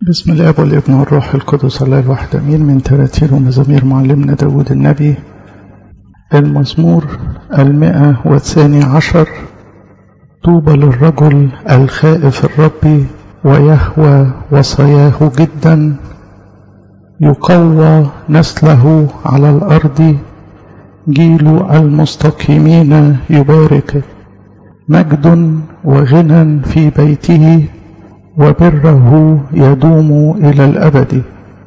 بسم الاب والابن والروح القدس الله الواحد امين من تراتيل ومزامير معلمنا داود النبي المزمور المئة والثاني عشر طوبى للرجل الخائف الرب ويهوى وصاياه جدا يقوى نسله على الارض جيل المستقيمين يبارك مجد وغنى في بيته وبره يدوم إلى الأبد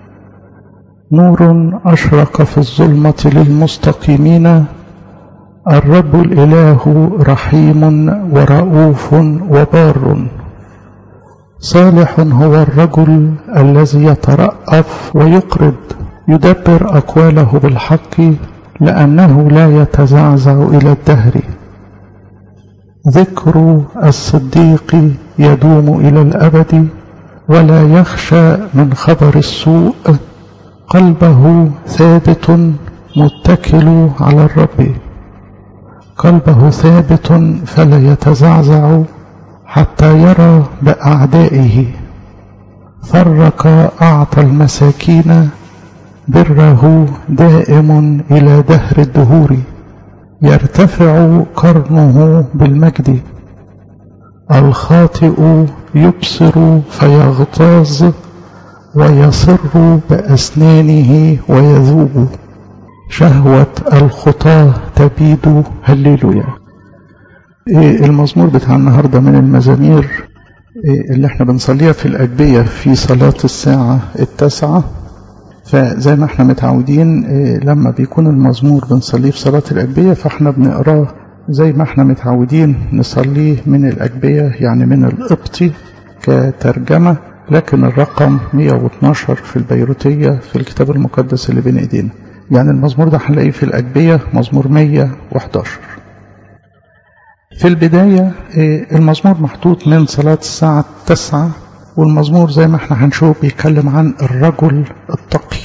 نور أشرق في الظلمة للمستقيمين الرب الإله رحيم ورؤوف وبار صالح هو الرجل الذي يترأف ويقرض يدبر أقواله بالحق لأنه لا يتزعزع إلى الدهر ذكر الصديق يدوم إلى الأبد ولا يخشى من خبر السوء قلبه ثابت متكل على الرب قلبه ثابت فلا يتزعزع حتى يرى بأعدائه فرق أعطى المساكين بره دائم إلى دهر الدهور يرتفع قرنه بالمجد الخاطئ يبصر فيغتاظ ويصر بأسنانه ويذوب شهوة الخطاة تبيد هللويا المزمور بتاع النهاردة من المزامير اللي احنا بنصليها في الأجبية في صلاة الساعة التاسعة فزي ما احنا متعودين لما بيكون المزمور بنصليه في صلاة الأجبية فاحنا بنقراه زي ما احنا متعودين نصليه من الأجبية يعني من القبطي كترجمة لكن الرقم 112 في البيروتية في الكتاب المقدس اللي بين ايدينا يعني المزمور ده هنلاقيه في الأجبية مزمور 111 في البداية المزمور محطوط من صلاة الساعة التاسعة والمزمور زي ما احنا هنشوف بيتكلم عن الرجل التقي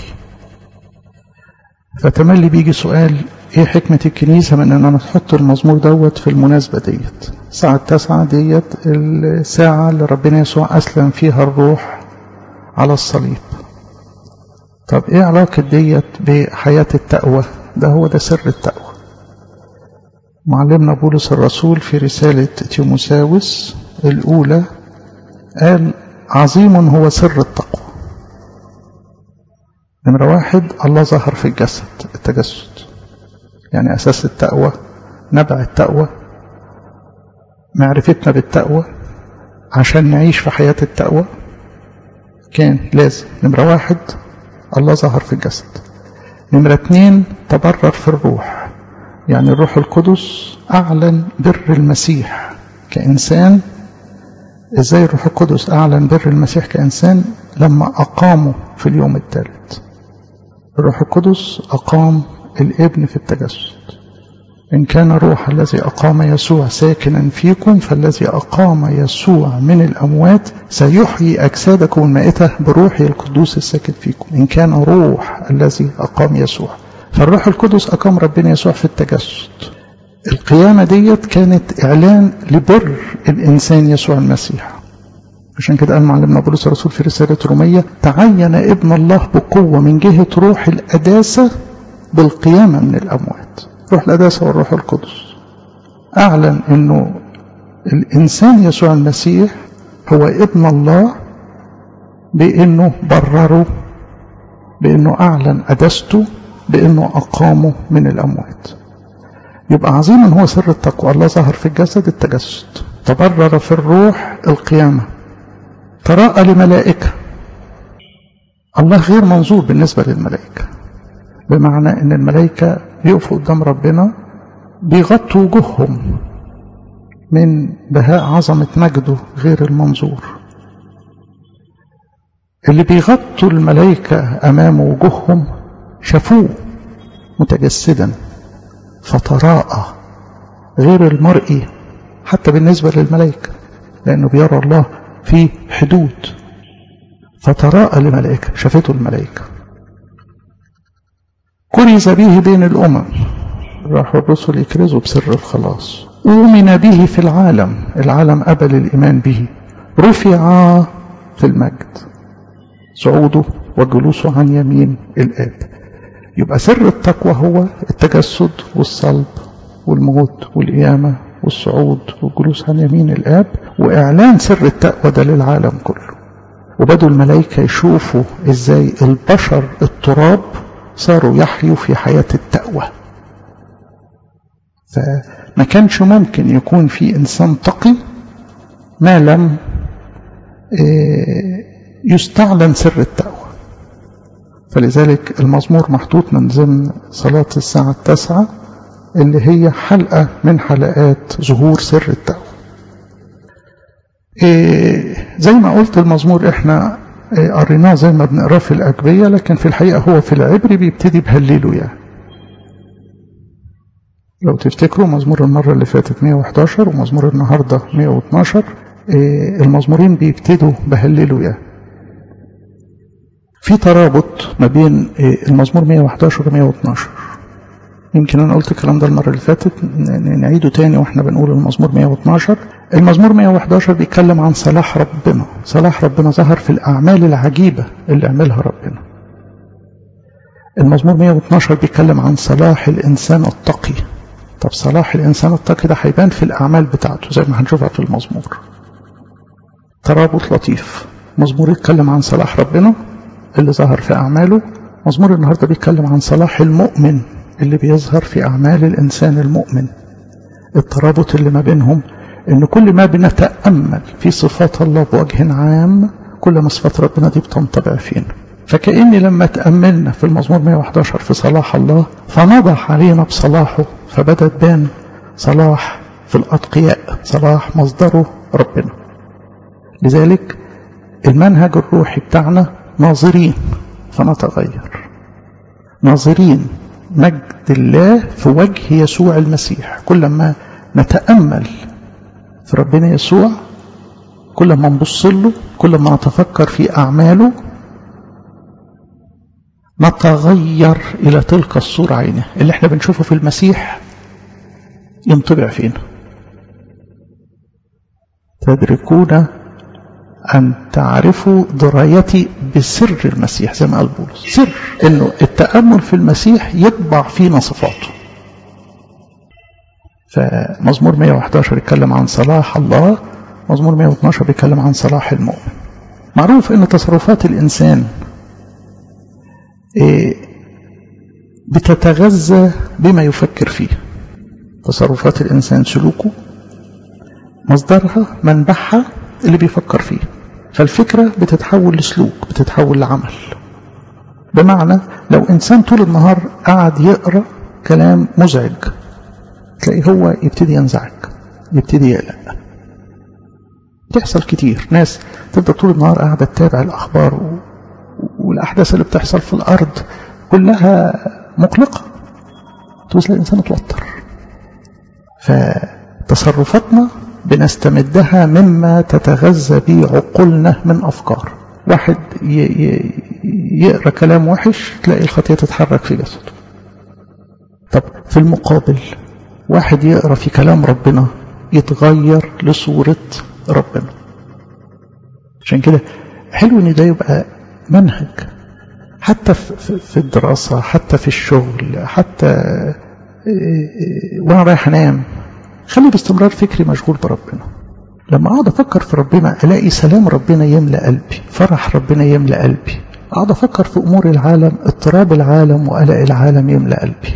فتملي بيجي سؤال ايه حكمة الكنيسة من ان انا تحط المزمور دوت في المناسبة ديت الساعة التاسعة ديت الساعة اللي ربنا يسوع اسلم فيها الروح على الصليب طب ايه علاقة ديت بحياة التقوى ده هو ده سر التقوى معلمنا بولس الرسول في رسالة تيموساوس الأولى قال عظيم هو سر التقوى نمرة واحد الله ظهر في الجسد التجسد يعني أساس التقوى نبع التقوى معرفتنا بالتقوى عشان نعيش في حياة التقوى كان لازم نمرة واحد الله ظهر في الجسد نمرة اتنين تبرر في الروح يعني الروح القدس أعلن بر المسيح كإنسان ازاي الروح القدس اعلن بر المسيح كانسان لما اقامه في اليوم الثالث الروح القدس اقام الابن في التجسد ان كان الروح الذي اقام يسوع ساكنا فيكم فالذي اقام يسوع من الاموات سيحيي اجسادكم المائته بروحه القدوس الساكن فيكم ان كان روح الذي اقام يسوع فالروح القدس اقام ربنا يسوع في التجسد القيامة ديت كانت إعلان لبر الإنسان يسوع المسيح عشان كده قال معلمنا بولس الرسول في رسالة رومية تعين ابن الله بقوة من جهة روح القداسة بالقيامة من الأموات روح القداسة والروح القدس أعلن أنه الإنسان يسوع المسيح هو ابن الله بأنه برره بأنه أعلن قداسته بأنه أقامه من الأموات يبقى عظيما هو سر التقوى الله ظهر في الجسد التجسد تبرر في الروح القيامة تراءى لملائكة الله غير منظور بالنسبة للملائكة بمعنى ان الملائكة يقفوا قدام ربنا بيغطوا وجوههم من بهاء عظمة مجده غير المنظور اللي بيغطوا الملائكة أمام وجوههم شافوه متجسدا فتراءى غير المرئي حتى بالنسبة للملائكة لأنه بيرى الله في حدود فتراءى لملائكة شافته الملائكة كرز به بين الأمم راحوا الرسل يكرزوا بسر الخلاص أؤمن به في العالم العالم قبل الإيمان به رفع في المجد صعوده وجلوسه عن يمين الآب يبقى سر التقوى هو التجسد والصلب والموت والقيامة والصعود والجلوس عن يمين الآب وإعلان سر التقوى ده للعالم كله وبدوا الملائكة يشوفوا إزاي البشر التراب صاروا يحيوا في حياة التقوى فما كانش ممكن يكون في إنسان تقي ما لم يستعلن سر التقوى فلذلك المزمور محطوط من ضمن صلاة الساعة التاسعة اللي هي حلقة من حلقات ظهور سر التقوى زي ما قلت المزمور احنا قريناه زي ما بنقراه في الأجبية لكن في الحقيقة هو في العبري بيبتدي بهللوا يعني لو تفتكروا مزمور المرة اللي فاتت 111 ومزمور النهاردة 112 المزمورين بيبتدوا بهللوا يعني في ترابط ما بين المزمور 111 و 112 يمكن انا قلت الكلام ده المره اللي فاتت نعيده تاني واحنا بنقول المزمور 112 المزمور 111 بيتكلم عن صلاح ربنا صلاح ربنا ظهر في الاعمال العجيبه اللي عملها ربنا المزمور 112 بيتكلم عن صلاح الانسان التقي طب صلاح الانسان التقي ده هيبان في الاعمال بتاعته زي ما هنشوفها في المزمور ترابط لطيف مزمور يتكلم عن صلاح ربنا اللي ظهر في أعماله مزمور النهاردة بيتكلم عن صلاح المؤمن اللي بيظهر في أعمال الإنسان المؤمن الترابط اللي ما بينهم إن كل ما بنتأمل في صفات الله بوجه عام كل ما صفات ربنا دي بتنطبع فينا فكأني لما تأملنا في المزمور 111 في صلاح الله فنضح علينا بصلاحه فبدت بان صلاح في الأتقياء صلاح مصدره ربنا لذلك المنهج الروحي بتاعنا ناظرين فنتغير ناظرين مجد الله في وجه يسوع المسيح كل ما نتأمل في ربنا يسوع كل ما نبص له كل ما نتفكر في أعماله نتغير إلى تلك الصورة عينه اللي احنا بنشوفه في المسيح ينطبع فينا تدركون أن تعرفوا درايتي بسر المسيح زي ما قال بولس سر أنه التأمل في المسيح يطبع فينا صفاته فمزمور 111 يتكلم عن صلاح الله مزمور 112 بيتكلم عن صلاح المؤمن معروف أن تصرفات الإنسان بتتغذى بما يفكر فيه تصرفات الإنسان سلوكه مصدرها منبعها اللي بيفكر فيه فالفكرة بتتحول لسلوك بتتحول لعمل بمعنى لو إنسان طول النهار قاعد يقرأ كلام مزعج تلاقي هو يبتدي ينزعج يبتدي يقلق بتحصل كتير ناس تبدأ طول النهار قاعدة تتابع الأخبار والأحداث اللي بتحصل في الأرض كلها مقلقة تلاقي الإنسان اتوتر فتصرفاتنا بنستمدها مما تتغذى به عقولنا من أفكار واحد يقرأ كلام وحش تلاقي الخطية تتحرك في جسده طب في المقابل واحد يقرأ في كلام ربنا يتغير لصورة ربنا عشان كده حلو ان ده يبقى منهج حتى في الدراسة حتى في الشغل حتى وانا رايح انام خلي باستمرار فكري مشغول بربنا لما اقعد افكر في ربنا الاقي سلام ربنا يملا قلبي فرح ربنا يملا قلبي اقعد افكر في امور العالم اضطراب العالم وقلق العالم يملا قلبي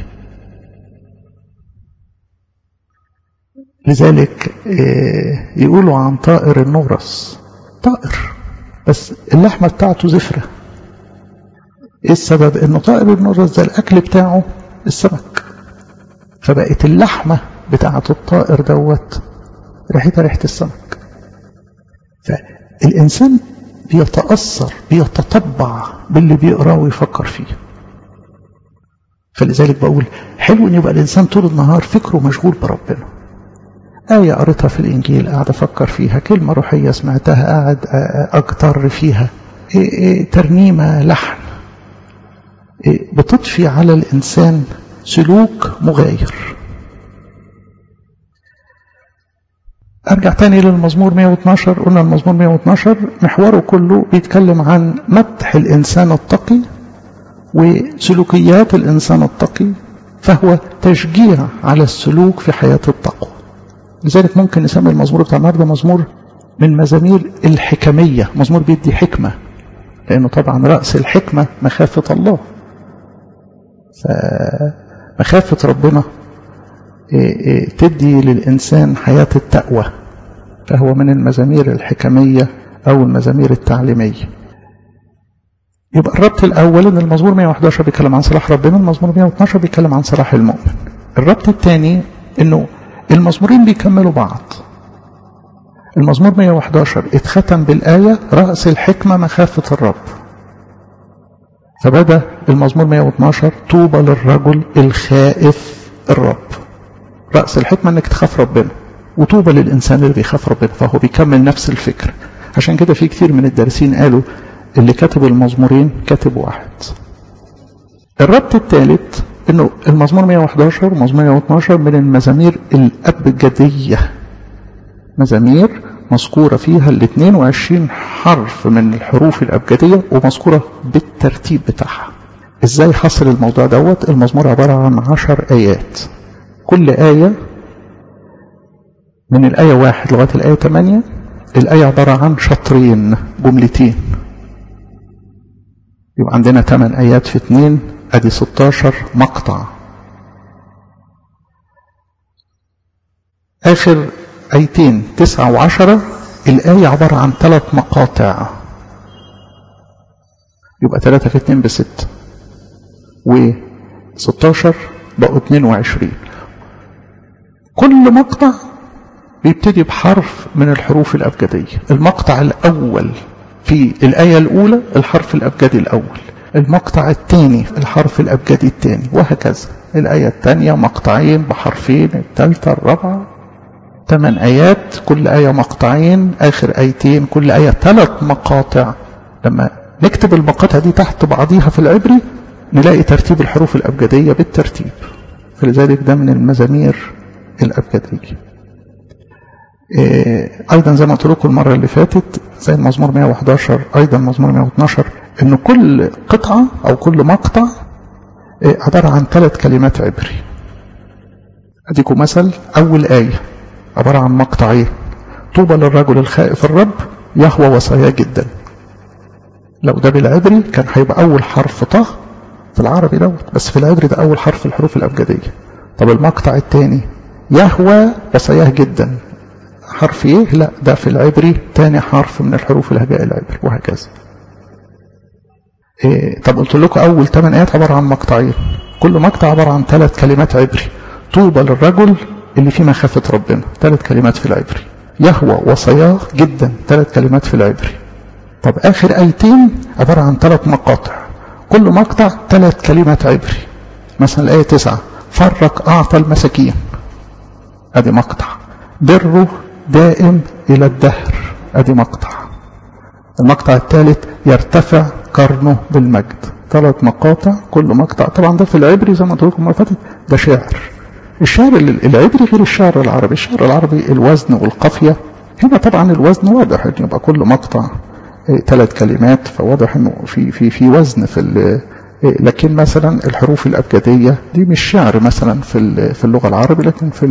لذلك يقولوا عن طائر النورس طائر بس اللحمة بتاعته زفرة ايه السبب انه طائر النورس ده الاكل بتاعه السمك فبقت اللحمة بتاعة الطائر دوت ريحتها ريحة السمك فالإنسان بيتأثر بيتطبع باللي بيقراه ويفكر فيه فلذلك بقول حلو ان يبقى الإنسان طول النهار فكره مشغول بربنا آية قريتها في الإنجيل قاعد أفكر فيها كلمة روحية سمعتها قاعد أكتر فيها إيه إيه ترنيمة لحن إيه بتضفي على الإنسان سلوك مغاير ارجع تاني للمزمور 112 قلنا المزمور 112 محوره كله بيتكلم عن مدح الانسان التقي وسلوكيات الانسان التقي فهو تشجيع على السلوك في حياة التقوى لذلك ممكن نسمي المزمور بتاع النهارده مزمور من مزامير الحكمية مزمور بيدي حكمة لأنه طبعا رأس الحكمة مخافة الله فمخافة ربنا تدي للإنسان حياة التقوى فهو من المزامير الحكمية أو المزامير التعليمية يبقى الربط الأول إن المزمور 111 بيتكلم عن صلاح ربنا المزمور 112 بيتكلم عن صلاح المؤمن الربط الثاني إنه المزمورين بيكملوا بعض المزمور 111 اتختم بالآية رأس الحكمة مخافة الرب فبدأ المزمور 112 طوبى للرجل الخائف الرب رأس الحكمة انك تخاف ربنا وطوبى للإنسان اللي بيخاف ربنا فهو بيكمل نفس الفكر عشان كده في كتير من الدارسين قالوا اللي كتب المزمورين كاتب واحد الربط الثالث انه المزمور 111 ومزمور 112 من المزامير الأبجدية مزامير مذكورة فيها ال 22 حرف من الحروف الأبجدية ومذكورة بالترتيب بتاعها ازاي حصل الموضوع دوت المزمور عبارة عن عشر آيات كل آية من الآية واحد لغاية الآية 8 الآية عبارة عن شطرين جملتين يبقى عندنا 8 آيات في 2 أدي 16 مقطع آخر آيتين تسعة وعشرة الآية عبارة عن ثلاث مقاطع يبقى ثلاثة في اتنين بست و 16 بقوا 22 كل مقطع بيبتدي بحرف من الحروف الأبجدية المقطع الأول في الآية الأولى الحرف الأبجدي الأول المقطع الثاني الحرف الأبجدي الثاني وهكذا الآية الثانية مقطعين بحرفين الثالثة الرابعة ثمان آيات كل آية مقطعين آخر آيتين كل آية ثلاث مقاطع لما نكتب المقاطع دي تحت بعضيها في العبري نلاقي ترتيب الحروف الأبجدية بالترتيب فلذلك ده من المزامير الأبجدية إيه أيضا زي ما قلت لكم المرة اللي فاتت زي المزمور 111 أيضا مزمور 112 إن كل قطعة أو كل مقطع إيه عبارة عن ثلاث كلمات عبري أديكم مثل أول آية عبارة عن مقطعين طوبى للرجل الخائف الرب يهوى وصاياه جدا لو ده بالعبري كان هيبقى أول حرف طه في العربي دوت بس في العبري ده أول حرف الحروف الأبجدية طب المقطع الثاني يهوى وصاياه جدا حرف ايه لا ده في العبري تاني حرف من الحروف الهجاء العبري وهكذا إيه طب قلت لكم اول 8 ايات عباره عن مقطعين كل مقطع عباره عن ثلاث كلمات عبري طوبى للرجل اللي فيه مخافه ربنا ثلاث كلمات في العبري يهوى وصياه جدا ثلاث كلمات في العبري طب اخر ايتين عباره عن ثلاث مقاطع كل مقطع ثلاث كلمات عبري مثلا الايه 9 فرق اعطى المساكين ادي مقطع بره دائم إلى الدهر أدي مقطع المقطع الثالث يرتفع قرنه بالمجد ثلاث مقاطع كل مقطع طبعا ده في العبري زي ما قلت لكم فاتت ده شعر الشعر العبري غير الشعر العربي الشعر العربي الوزن والقافية هنا طبعا الوزن واضح ان يبقى كل مقطع ثلاث كلمات فواضح انه في في في وزن في لكن مثلا الحروف الابجديه دي مش شعر مثلا في في اللغه العربيه لكن في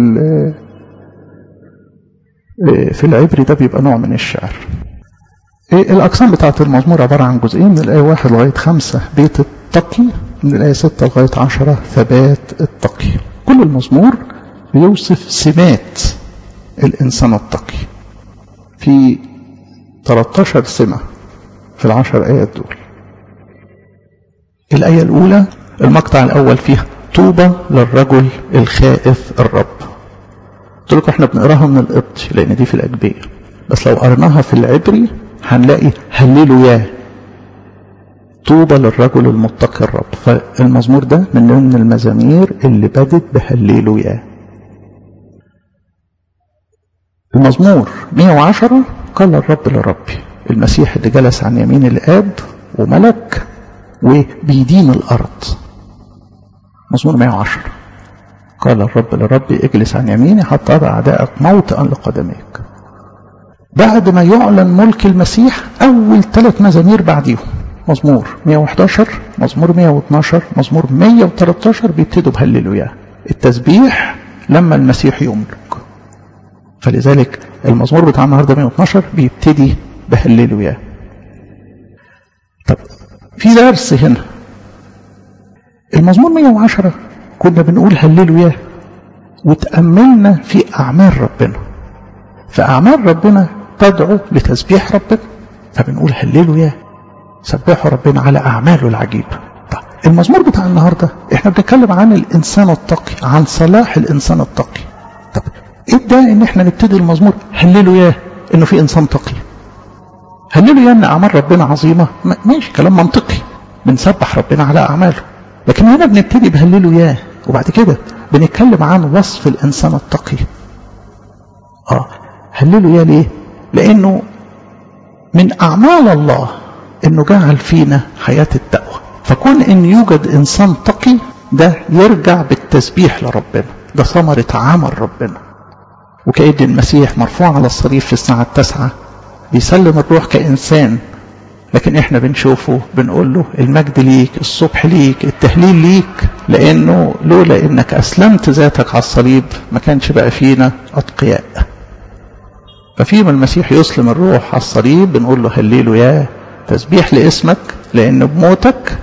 في العبري ده بيبقى نوع من الشعر الأقسام بتاعة المزمور عبارة عن جزئين من الآية واحد لغاية خمسة بيت التقي من الآية ستة لغاية عشرة ثبات التقي كل المزمور بيوصف سمات الإنسان التقي في 13 سمة في العشر آيات دول الآية الأولى المقطع الأول فيها طوبى للرجل الخائف الرب قلت لكم احنا بنقراها من القبط لان دي في الاجبيه بس لو قرناها في العبري هنلاقي هللوا يا طوبى للرجل المتقي الرب فالمزمور ده من ضمن المزامير اللي بدت بهللوا يا المزمور 110 قال الرب لربي المسيح اللي جلس عن يمين الاب وملك وبيدين الارض مزمور 110 قال الرب لربي اجلس عن يميني حتى أضع أعدائك موطئا لقدميك بعد ما يعلن ملك المسيح أول ثلاث مزامير بعديهم مزمور 111 مزمور 112 مزمور 113 بيبتدوا بهللويا التسبيح لما المسيح يملك فلذلك المزمور بتاع النهارده 112 بيبتدي بهللويا طب في درس هنا المزمور 110 كنا بنقول هللويا وتأملنا في أعمال ربنا فأعمال ربنا تدعو لتسبيح ربنا فبنقول هللويا سبحوا ربنا على أعماله العجيبة طيب المزمور بتاع النهاردة احنا بنتكلم عن الإنسان التقي عن صلاح الإنسان التقي طب ايه ده ان احنا نبتدي المزمور هللويا انه في إنسان تقي هللويا ان أعمال ربنا عظيمة ماشي كلام منطقي بنسبح ربنا على أعماله لكن هنا بنبتدي بهللويا وبعد كده بنتكلم عن وصف الإنسان التقي اه هللويا ليه لأنه من أعمال الله أنه جعل فينا حياة التقوى فكون أن يوجد إنسان تقي ده يرجع بالتسبيح لربنا ده ثمرة عمل ربنا وكأن المسيح مرفوع على الصليب في الساعة التاسعة بيسلم الروح كإنسان لكن احنا بنشوفه بنقول له المجد ليك الصبح ليك التهليل ليك لانه لولا انك اسلمت ذاتك على الصليب ما كانش بقى فينا اتقياء ففيما المسيح يسلم الروح على الصليب بنقول له هليله يا تسبيح لاسمك لان بموتك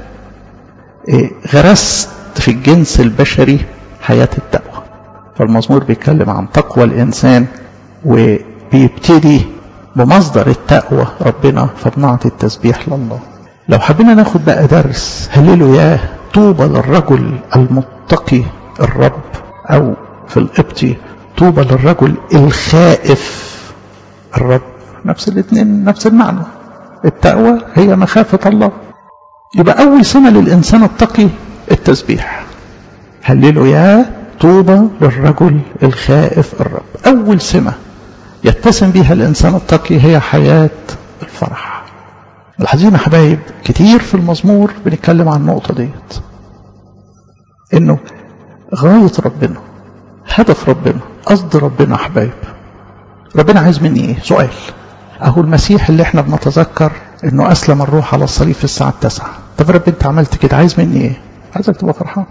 غرست في الجنس البشري حياة التقوى فالمزمور بيتكلم عن تقوى الانسان وبيبتدي بمصدر التقوى ربنا فبنعطي التسبيح لله لو حبينا ناخد بقى درس هللوا يا طوبى للرجل المتقي الرب او في القبطي طوبى للرجل الخائف الرب نفس الاثنين نفس المعنى التقوى هي مخافة الله يبقى أول سنة للإنسان التقي التسبيح هللوا يا طوبى للرجل الخائف الرب أول سمة يتسم بها الإنسان التقي هي حياة الفرح الحزين حبايب كتير في المزمور بنتكلم عن النقطة ديت إنه غاية ربنا هدف ربنا قصد ربنا حبايب ربنا عايز مني ايه سؤال اهو المسيح اللي احنا بنتذكر انه اسلم الروح على الصليب في الساعة التاسعة طب رب انت عملت كده عايز مني ايه عايزك تبقى فرحان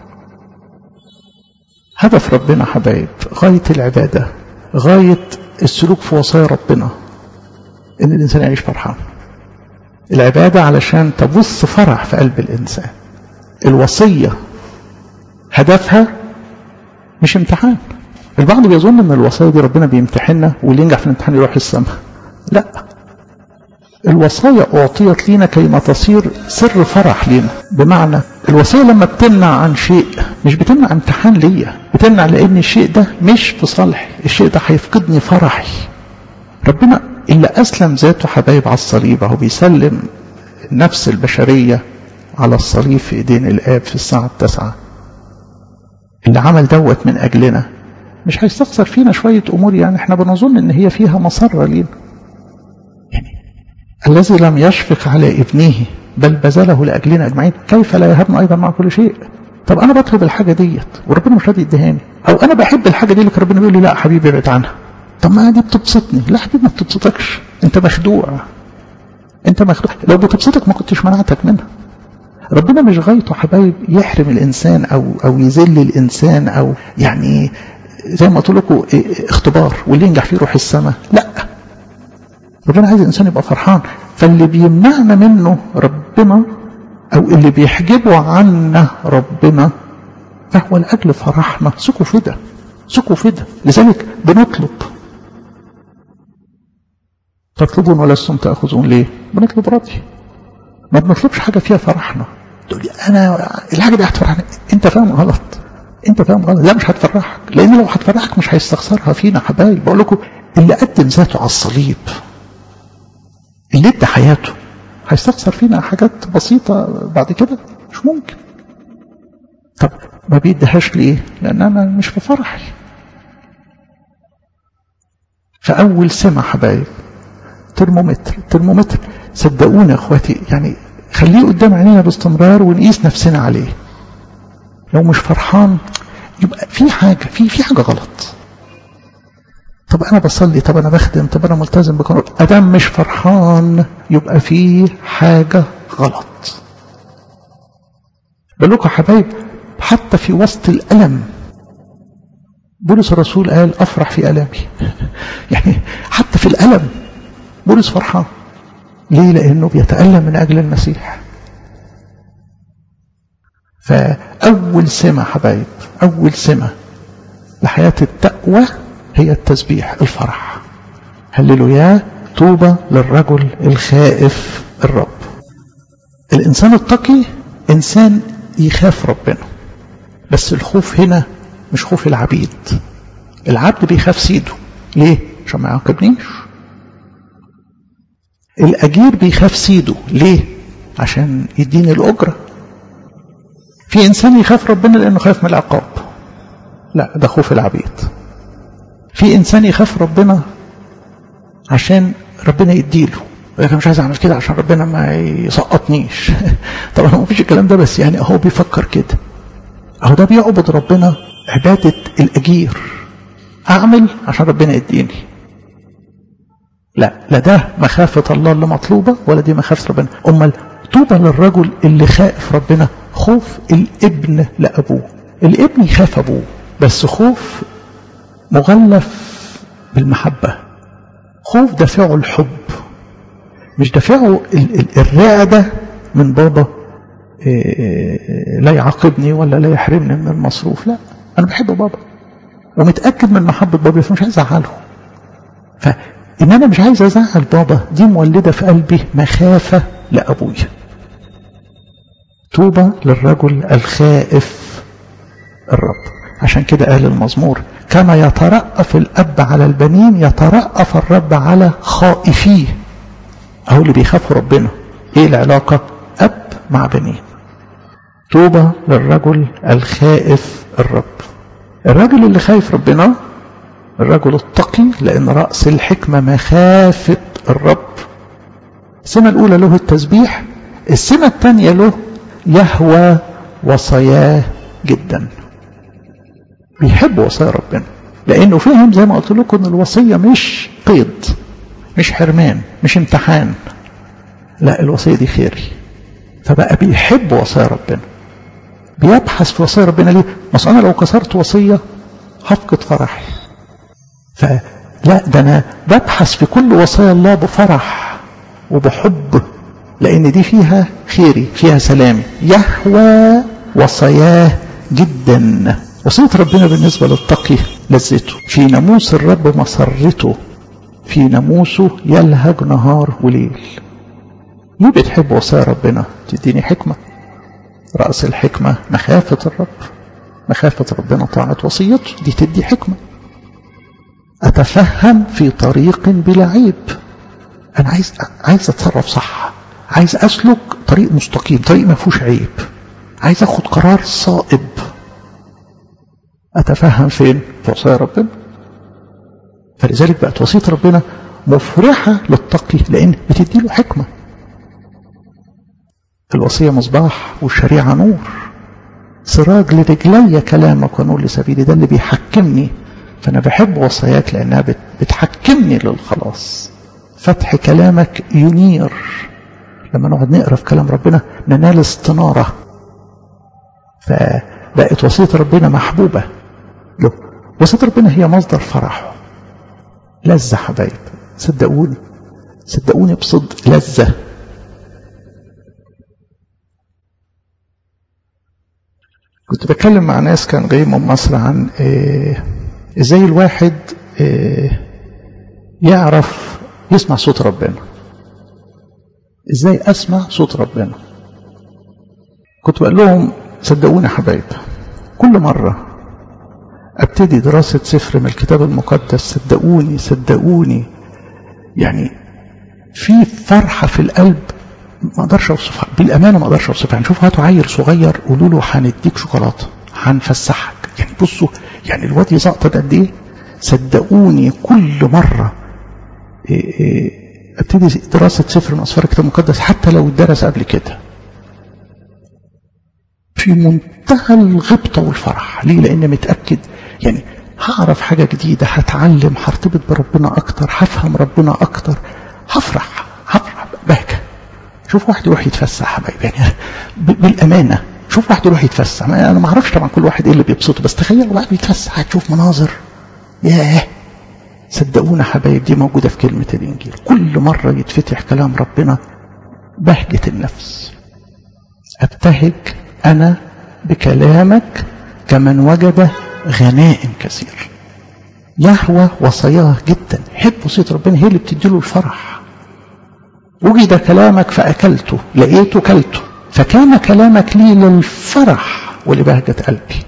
هدف ربنا حبايب غاية العبادة غاية السلوك في وصايا ربنا ان الانسان يعيش فرحان العبادة علشان تبث فرح في قلب الانسان الوصية هدفها مش امتحان البعض بيظن ان الوصايا دي ربنا بيمتحننا واللي ينجح في الامتحان يروح السماء لا الوصايا اعطيت لينا كيما تصير سر فرح لينا بمعنى الوصيه لما بتمنع عن شيء مش بتمنع امتحان ليا بتمنع لان الشيء ده مش في صالحي الشيء ده هيفقدني فرحي ربنا اللي اسلم ذاته حبايب على الصليب اهو بيسلم النفس البشريه على الصليب في ايدين الاب في الساعه التاسعه اللي عمل دوت من اجلنا مش هيستخسر فينا شوية أمور يعني احنا بنظن ان هي فيها مسرة لينا يعني الذي لم يشفق على ابنه بل بذله لأجلنا أجمعين كيف لا يهبنا أيضا مع كل شيء طب أنا بطلب الحاجة ديت وربنا مش راضي يديهاني أو أنا بحب الحاجة دي لكن ربنا بيقول لي لا حبيبي ابعد عنها طب ما دي بتبسطني لا حبيبي ما بتبسطكش أنت مخدوع أنت مخدوع لو بتبسطك ما كنتش منعتك منها ربنا مش غايته حبايب يحرم الإنسان أو أو يذل الإنسان أو يعني زي ما قلت لكم اختبار واللي ينجح فيه يروح السماء لا ربنا عايز الانسان يبقى فرحان فاللي بيمنعنا منه ربنا او اللي بيحجبه عنا ربنا فهو لاجل فرحنا ثقوا في ده ثقوا في ده لذلك بنطلب تطلبون ولستم تاخذون ليه بنطلب راضي ما بنطلبش حاجه فيها فرحنا تقول انا الحاجه دي هتفرحني انت فاهم غلط انت فاهم غلط لا مش هتفرحك لان لو هتفرحك مش هيستخسرها فينا حبايب بقول لكم اللي قدم ذاته على الصليب اللي ادى حياته هيستخسر فينا حاجات بسيطة بعد كده مش ممكن طب ما بيديهاش ليه لان انا مش في فرحي فاول سمة حبايب ترمومتر ترمومتر صدقوني يا اخواتي يعني خليه قدام عينينا باستمرار ونقيس نفسنا عليه لو مش فرحان يبقى في حاجة في في حاجة غلط طب انا بصلي طب انا بخدم طب انا ملتزم بقانون ادام مش فرحان يبقى فيه حاجه غلط بقول لكم يا حبايب حتى في وسط الالم بولس الرسول قال افرح في الامي يعني حتى في الالم بولس فرحان ليه لانه بيتالم من اجل المسيح فاول سمه حبايب اول سمه لحياه التقوى هي التسبيح الفرح هللويا طوبى للرجل الخائف الرب الإنسان التقي إنسان يخاف ربنا بس الخوف هنا مش خوف العبيد العبد بيخاف سيده ليه؟ عشان ما يعاقبنيش الأجير بيخاف سيده ليه؟ عشان يديني الأجرة في إنسان يخاف ربنا لأنه خايف من العقاب لا ده خوف العبيد في انسان يخاف ربنا عشان ربنا يديله انا مش عايز اعمل كده عشان ربنا ما يسقطنيش طبعا ما فيش الكلام ده بس يعني هو بيفكر كده اهو ده بيعبد ربنا عبادة الاجير اعمل عشان ربنا يديني لا لا ده مخافة الله اللي مطلوبة ولا دي مخافة ربنا امال طوبى للرجل اللي خائف ربنا خوف الابن لابوه الابن يخاف ابوه بس خوف مغلف بالمحبة خوف دافعه الحب مش دافعه الرعدة من بابا لا يعاقبني ولا لا يحرمني من المصروف لا أنا بحب بابا ومتأكد من محبة بابا فمش عايز أزعله فإن أنا مش عايز أزعل بابا دي مولدة في قلبي مخافة لأبويا طوبى للرجل الخائف الرب عشان كده قال المزمور كما يترأف الأب على البنين يترأف الرب على خائفيه أهو اللي بيخافوا ربنا إيه العلاقة أب مع بنين توبة للرجل الخائف الرب الرجل اللي خايف ربنا الرجل التقي لأن رأس الحكمة مخافة الرب السمة الأولى له التسبيح السمة الثانية له يهوى وصاياه جدا بيحب وصايا ربنا لانه فهم زي ما قلت لكم ان الوصيه مش قيد مش حرمان مش امتحان لا الوصيه دي خير فبقى بيحب وصايا ربنا بيبحث في وصايا ربنا ليه؟ مثلا انا لو كسرت وصيه هفقد فرحي فلا ده انا ببحث في كل وصايا الله بفرح وبحب لان دي فيها خيري فيها سلامي يهوى وصاياه جدا وصية ربنا بالنسبة للتقي لذته في ناموس الرب مسرته في ناموسه يلهج نهار وليل ليه بتحب وصايا ربنا تديني حكمة رأس الحكمة مخافة الرب مخافة ربنا طاعة وصيته دي تدي حكمة أتفهم في طريق بلا عيب أنا عايز عايز أتصرف صح عايز أسلك طريق مستقيم طريق ما فيهوش عيب عايز أخد قرار صائب أتفهم فين في وصايا ربنا فلذلك بقت وصية ربنا مفرحة للتقي لأن بتدي له حكمة الوصية مصباح والشريعة نور سراج لرجلي كلامك ونور لسبيلي ده اللي بيحكمني فأنا بحب وصاياك لأنها بتحكمني للخلاص فتح كلامك ينير لما نقعد نقرا في كلام ربنا ننال استنارة فبقت وصية ربنا محبوبة له وصية ربنا هي مصدر فرحه لذة حبايب صدقوني صدقوني بصدق لذة كنت بتكلم مع ناس كان جاي من مصر عن إيه ازاي الواحد إيه يعرف يسمع صوت ربنا ازاي اسمع صوت ربنا كنت بقول لهم صدقوني يا حبايب كل مرة ابتدي دراسة سفر من الكتاب المقدس صدقوني صدقوني يعني في فرحة في القلب ما اقدرش اوصفها بالامانه ما اقدرش اوصفها يعني شوفوا هاتوا عيل صغير قولوا له هنديك شوكولاته هنفسحك يعني بصوا يعني الواد يزقطط قد ايه صدقوني كل مره إيه إيه ابتدي دراسه سفر من اسفار الكتاب المقدس حتى لو اتدرس قبل كده في منتهى الغبطه والفرح ليه لان متاكد يعني هعرف حاجة جديدة هتعلم هرتبط بربنا أكتر هفهم ربنا أكتر هفرح هفرح بهجة شوف واحد يروح يتفسح حبايبي يعني بالأمانة شوف واحد يروح يتفسح أنا ما أعرفش طبعا كل واحد إيه اللي بيبسطه بس تخيل واحد بيتفسح هتشوف مناظر ياه صدقونا حبايب دي موجودة في كلمة الإنجيل كل مرة يتفتح كلام ربنا بهجة النفس أبتهج أنا بكلامك كمن وجد غنائم كثير يهوى وصاياه جدا حب وصية ربنا هي اللي بتديله الفرح وجد كلامك فأكلته لقيته كلته فكان كلامك لي للفرح ولبهجة قلبي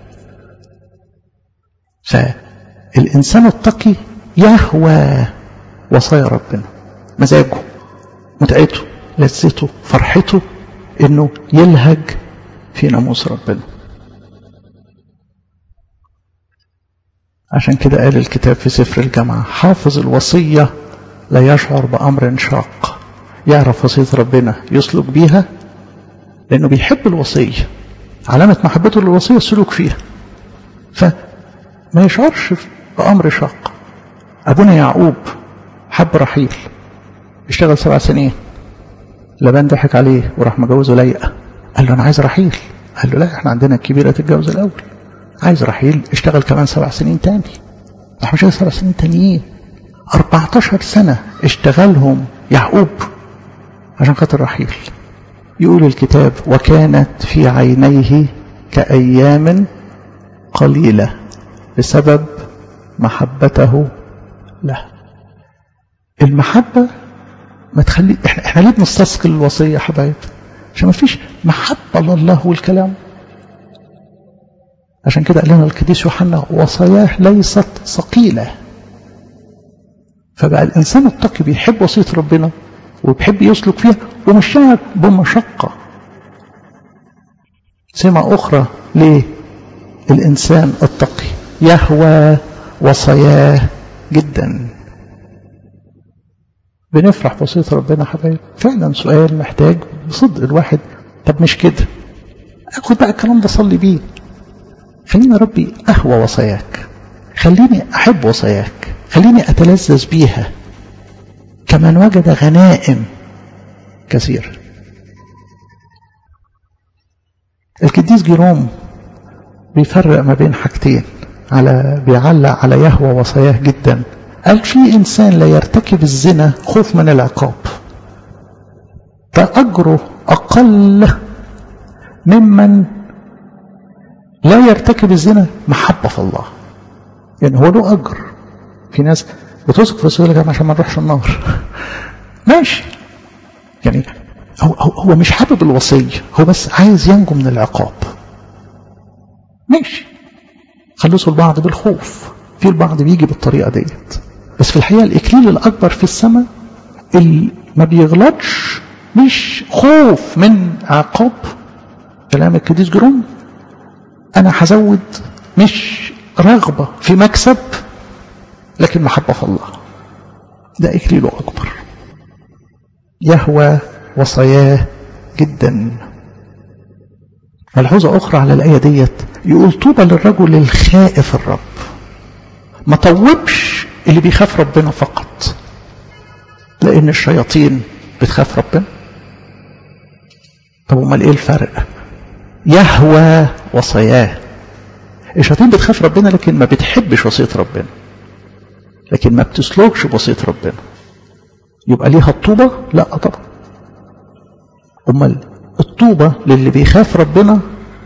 فالإنسان التقي يهوى وصايا ربنا مزاجه متعته لذته فرحته انه يلهج في ناموس ربنا عشان كده قال الكتاب في سفر الجامعة حافظ الوصية لا يشعر بأمر شاق يعرف وصية ربنا يسلك بيها لأنه بيحب الوصية علامة محبته للوصية السلوك فيها فما يشعرش بأمر شاق أبونا يعقوب حب رحيل اشتغل سبع سنين لبان ضحك عليه وراح مجوزه ليئة قال له أنا عايز رحيل قال له لا احنا عندنا الكبيرة تتجوز الأول عايز رحيل اشتغل كمان سبع سنين تاني راح مش سبع سنين تانيين 14 سنة اشتغلهم يعقوب عشان خاطر رحيل يقول الكتاب وكانت في عينيه كأيام قليلة بسبب محبته له المحبة ما تخلي احنا, احنا ليه بنستثقل الوصية يا حبايب عشان ما فيش محبة لله والكلام عشان كده قال لنا القديس يوحنا وصاياه ليست ثقيلة فبقى الإنسان التقي بيحب وصية ربنا وبيحب يسلك فيها ومش شاعر بمشقة سمة أخرى للإنسان التقي يهوى وصاياه جدا بنفرح بوصية ربنا حبايب فعلا سؤال محتاج بصدق الواحد طب مش كده اخد بقى الكلام ده صلي بيه خليني يا ربي اهوى وصاياك خليني احب وصاياك خليني اتلذذ بيها كمن وجد غنائم كثير القديس جيروم بيفرق ما بين حاجتين على بيعلق على يهوى وصاياه جدا قال في إنسان لا يرتكب الزنا خوف من العقاب فأجره أقل ممن لا يرتكب الزنا محبة في الله يعني هو له أجر في ناس بتثق في السؤال عشان ما نروحش النار ماشي يعني هو, هو مش حابب الوصية هو بس عايز ينجو من العقاب ماشي خلصوا البعض بالخوف في البعض بيجي بالطريقة ديت بس في الحقيقة الإكليل الأكبر في السماء اللي ما بيغلطش مش خوف من عقاب كلام القديس جروم أنا هزود مش رغبة في مكسب لكن محبة في الله ده إكليله أكبر يهوى وصاياه جدا ملحوظة أخرى على الآية ديت يقول طوبى للرجل الخائف الرب ما طوبش اللي بيخاف ربنا فقط لأن الشياطين بتخاف ربنا طب امال ايه الفرق يهوى وصاياه الشياطين بتخاف ربنا لكن ما بتحبش وصية ربنا لكن ما بتسلكش بوصية ربنا يبقى ليها الطوبة لا طبعا امال الطوبة للي بيخاف ربنا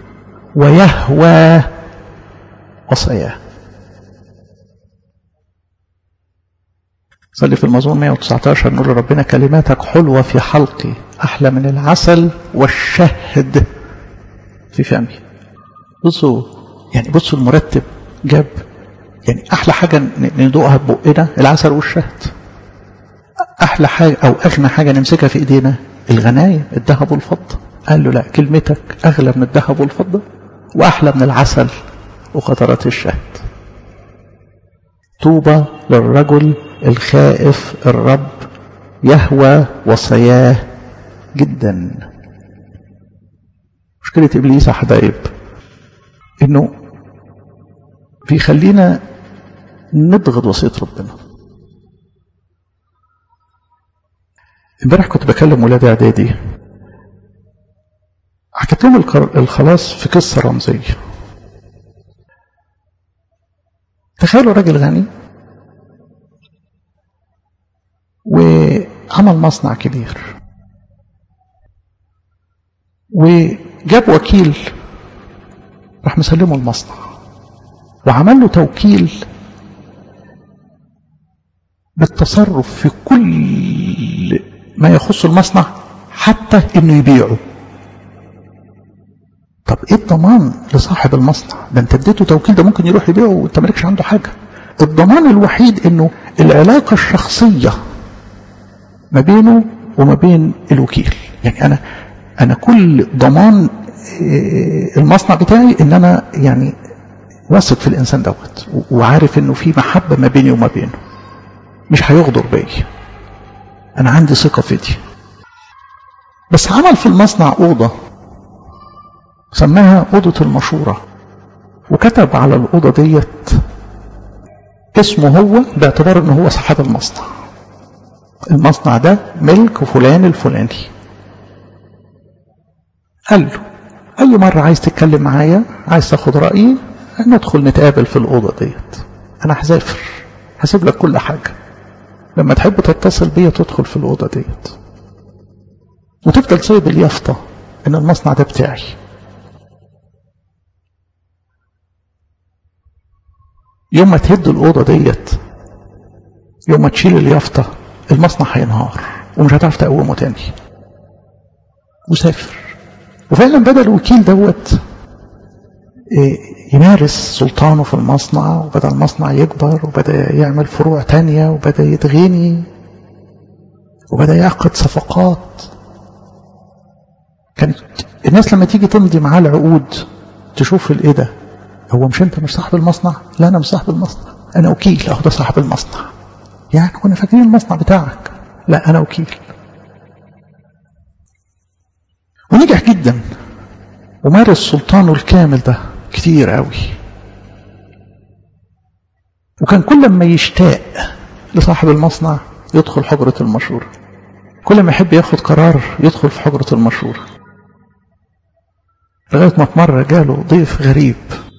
ويهوى وصاياه صلي في المزمور 119 نقول ربنا كلماتك حلوة في حلقي أحلى من العسل والشهد في فمي بصوا يعني بصوا المرتب جاب يعني أحلى حاجة ندوقها ببقنا العسل والشهد أحلى حاجة أو أغنى حاجة نمسكها في إيدينا الغنايم الذهب والفضة قال له لا كلمتك أغلى من الذهب والفضة وأحلى من العسل وقطرات الشهد طوبى للرجل الخائف الرب يهوى وصاياه جدا مشكلة إبليس يا حبايب إنه بيخلينا نبغض وصية ربنا امبارح كنت بكلم ولاد اعدادي حكيت لهم الخلاص في قصة رمزية تخيلوا راجل غني وعمل مصنع كبير وجاب وكيل راح مسلمه المصنع وعمل له توكيل بالتصرف في كل ما يخص المصنع حتى انه يبيعه طب ايه الضمان لصاحب المصنع ده انت اديته توكيل ده ممكن يروح يبيعه وانت مالكش عنده حاجه الضمان الوحيد انه العلاقه الشخصيه ما بينه وما بين الوكيل يعني انا انا كل ضمان المصنع بتاعي ان انا يعني واثق في الانسان دوت وعارف انه في محبه ما بيني وما بينه مش هيغدر بيا انا عندي ثقه في دي بس عمل في المصنع اوضه سماها اوضه المشوره وكتب على الاوضه ديت اسمه هو باعتبار ان هو صاحب المصنع المصنع ده ملك فلان الفلاني قال له اي مره عايز تتكلم معايا عايز تاخد رايي ندخل نتقابل في الاوضه ديت انا هسافر هسيب لك كل حاجه لما تحب تتصل بيا تدخل في الأوضة ديت وتفضل سايب اليافطة إن المصنع ده بتاعي يوم ما تهد الأوضة ديت يوم ما تشيل اليافطة المصنع هينهار ومش هتعرف تقومه تاني وسافر وفعلا بدأ الوكيل دوت يمارس سلطانه في المصنع وبدأ المصنع يكبر وبدأ يعمل فروع تانية وبدأ يتغني وبدأ يعقد صفقات كانت الناس لما تيجي تمضي معاه العقود تشوف الايه ده هو مش انت مش صاحب المصنع لا انا مش صاحب المصنع انا وكيل اهو ده صاحب المصنع يعني كنا فاكرين المصنع بتاعك لا انا وكيل ونجح جدا ومارس سلطانه الكامل ده كتير قوي وكان كل ما يشتاق لصاحب المصنع يدخل حجرة المشورة كل ما يحب ياخد قرار يدخل في حجرة المشورة لغاية ما في مرة جاله ضيف غريب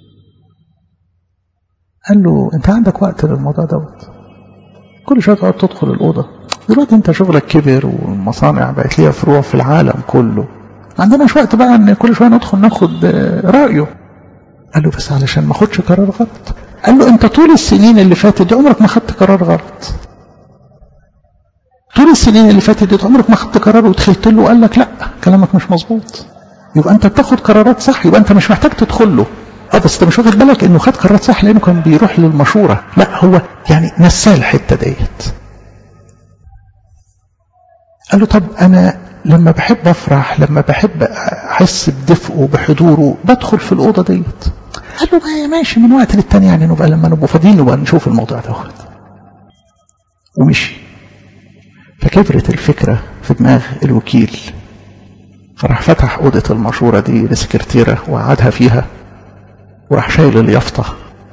قال له انت عندك وقت للموضوع دوت كل شوية تقعد تدخل الأوضة دلوقتي انت شغلك كبر والمصانع بقت ليها فروع في العالم كله ما عندناش وقت بقى ان كل شوية ندخل ناخد رأيه قال له بس علشان ما اخدش قرار غلط قال له انت طول السنين اللي فاتت دي عمرك ما خدت قرار غلط طول السنين اللي فاتت دي عمرك ما خدت قرار ودخلت له وقال لك لا كلامك مش مظبوط يبقى انت بتاخد قرارات صح يبقى انت مش محتاج تدخل له اه بس انت مش واخد بالك انه خد قرارات صح لانه كان بيروح للمشوره لا هو يعني نساه الحته ديت قال له طب انا لما بحب افرح لما بحب احس بدفئه بحضوره بدخل في الاوضه ديت قال له بقى ماشي من وقت للتاني يعني نبقى لما نبقى فاضيين نبقى نشوف الموضوع دوت ومشي فكبرت الفكره في دماغ الوكيل فراح فتح اوضه المشوره دي لسكرتيره وقعدها فيها وراح شايل اليافطه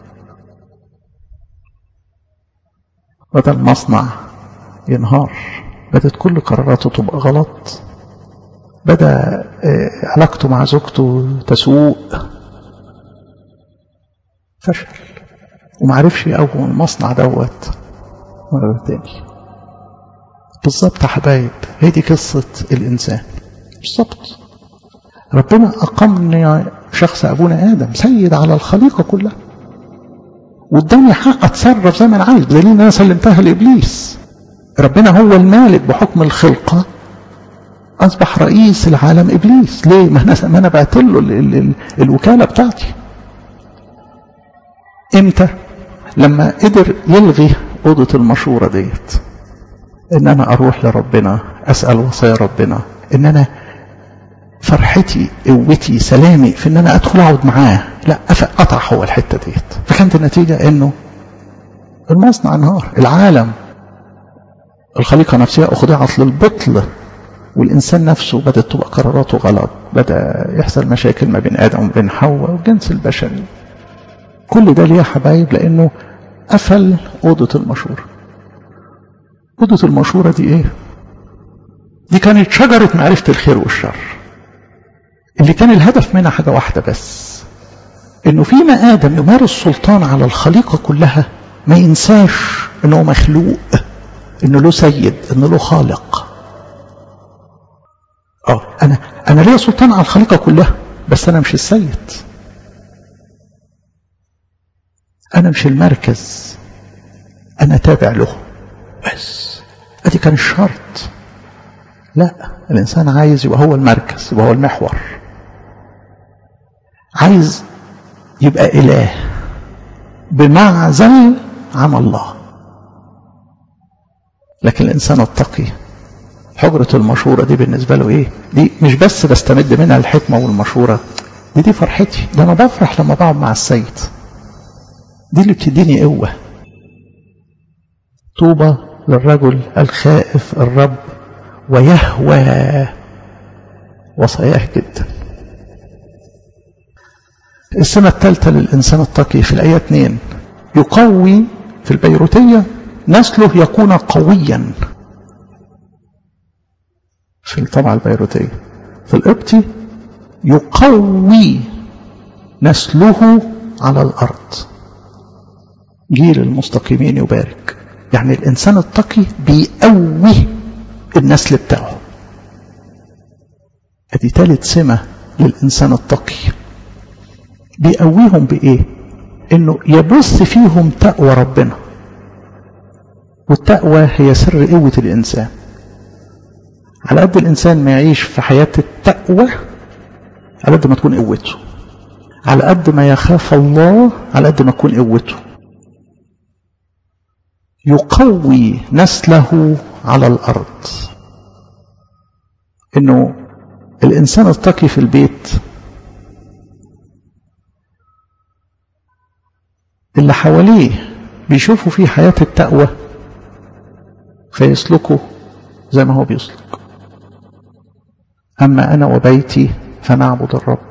بدل المصنع ينهار بدت كل قراراته تبقى غلط بدا علاقته مع زوجته تسوء فشل ومعرفش يقوم المصنع دوت مرة تاني بالظبط يا حبايب هي دي قصة الإنسان بالظبط ربنا أقمني شخص أبونا آدم سيد على الخليقة كلها واداني حق أتصرف زي ما أنا عايز بدليل إن أنا سلمتها لإبليس ربنا هو المالك بحكم الخلقة أصبح رئيس العالم إبليس ليه؟ ما أنا ما أنا بعت له ال ال ال الوكالة بتاعتي إمتى؟ لما قدر يلغي أوضة المشورة ديت إن أنا أروح لربنا أسأل وصايا ربنا إن أنا فرحتي قوتي سلامي في إن أنا أدخل أقعد معاه لا قطع هو الحتة ديت فكانت النتيجة إنه المصنع انهار العالم الخليقة نفسها أخضعت للبطل والإنسان نفسه بدأت تبقى قراراته غلط بدأ يحصل مشاكل ما بين آدم وبين حواء والجنس البشري كل ده ليه يا حبايب لأنه قفل أوضة المشورة أوضة المشورة دي إيه؟ دي كانت شجرة معرفة الخير والشر اللي كان الهدف منها حاجة واحدة بس إنه فيما آدم يمارس سلطان على الخليقة كلها ما ينساش إنه مخلوق إنه له سيد إنه له خالق اه انا انا ليا سلطان على الخليقه كلها بس انا مش السيد انا مش المركز انا تابع له بس ادي كان الشرط لا الانسان عايز يبقى هو المركز يبقى هو المحور عايز يبقى اله بمعزل عن الله لكن الانسان التقي حجرة المشورة دي بالنسبة له ايه دي مش بس بستمد منها الحكمة والمشورة دي دي فرحتي ده انا بفرح لما بقعد مع السيد دي اللي بتديني قوة طوبى للرجل الخائف الرب ويهوى وصاياه جدا السنة الثالثة للإنسان التقي في الآية 2 يقوي في البيروتية نسله يكون قويا في الطبعة البيروتية في القبطي يقوي نسله على الأرض جيل المستقيمين يبارك يعني الإنسان التقي بيقوي النسل بتاعه ادي ثالث سمة للإنسان التقي بيقويهم بإيه إنه يبث فيهم تقوى ربنا والتقوى هي سر قوة الإنسان على قد الإنسان ما يعيش في حياة التقوى على قد ما تكون قوته على قد ما يخاف الله على قد ما تكون قوته يقوي نسله على الأرض إنه الإنسان التقي في البيت اللي حواليه بيشوفوا فيه حياة التقوى فيسلكوا زي ما هو بيسلك أما أنا وبيتي فنعبد الرب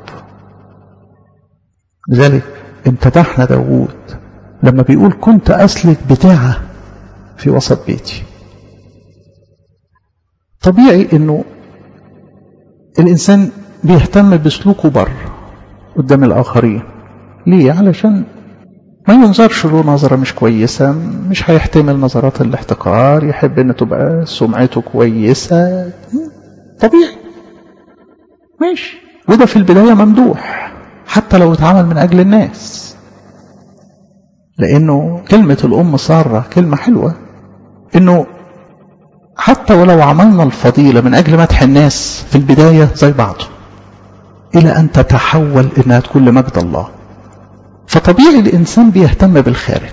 لذلك امتدحنا داوود لما بيقول كنت أسلك بتاعة في وسط بيتي طبيعي انه الانسان بيهتم بسلوكه بره قدام الاخرين ليه علشان ما ينظرش له نظرة مش كويسة مش هيحتمل نظرات الاحتقار يحب ان تبقى سمعته كويسة طبيعي ماشي وده في البداية ممدوح حتى لو اتعمل من أجل الناس لأنه كلمة الأم سارة كلمة حلوة إنه حتى ولو عملنا الفضيلة من أجل مدح الناس في البداية زي بعض إلى أن تتحول إنها تكون لمجد الله فطبيعي الإنسان بيهتم بالخارج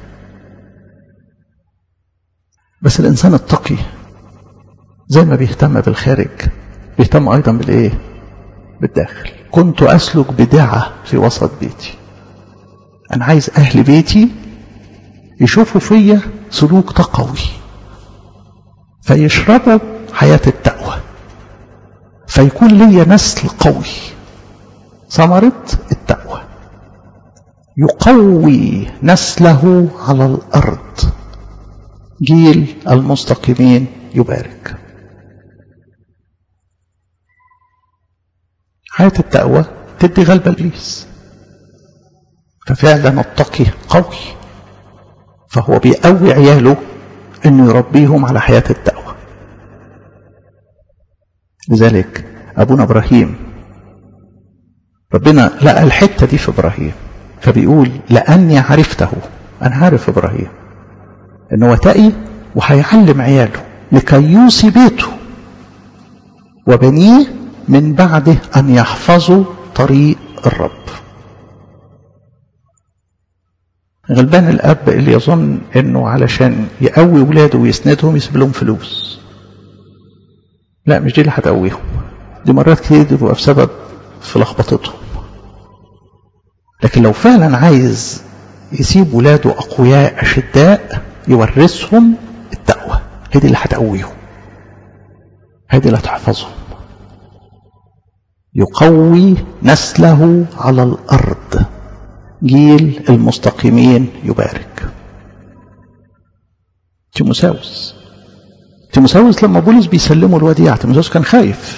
بس الإنسان التقي زي ما بيهتم بالخارج بيهتم أيضا بالإيه بالداخل كنت أسلك بدعة في وسط بيتي أنا عايز أهل بيتي يشوفوا فيا سلوك تقوي فيشربوا حياة التقوى فيكون لي نسل قوي ثمرة التقوى يقوي نسله على الأرض جيل المستقيمين يبارك حياة التقوى تدي غلبة إبليس ففعلا التقي قوي فهو بيقوي عياله انه يربيهم على حياة التقوى لذلك ابونا ابراهيم ربنا لقى الحتة دي في ابراهيم فبيقول لاني عرفته انا عارف ابراهيم ان هو تقي وهيعلم عياله لكي يوصي بيته وبنيه من بعده ان يحفظوا طريق الرب غلبان الاب اللي يظن انه علشان يقوي ولاده ويسندهم يسيب لهم فلوس لا مش دي اللي هتقويهم دي مرات كتير بتبقى بسبب في لخبطتهم لكن لو فعلا عايز يسيب ولاده اقوياء اشداء يورثهم التقوى هي دي اللي هتقويهم هي دي اللي هتحفظهم يقوي نسله على الارض جيل المستقيمين يبارك تيموساوس تيموساوس لما بولس بيسلمه الوديعة تيموساوس كان خايف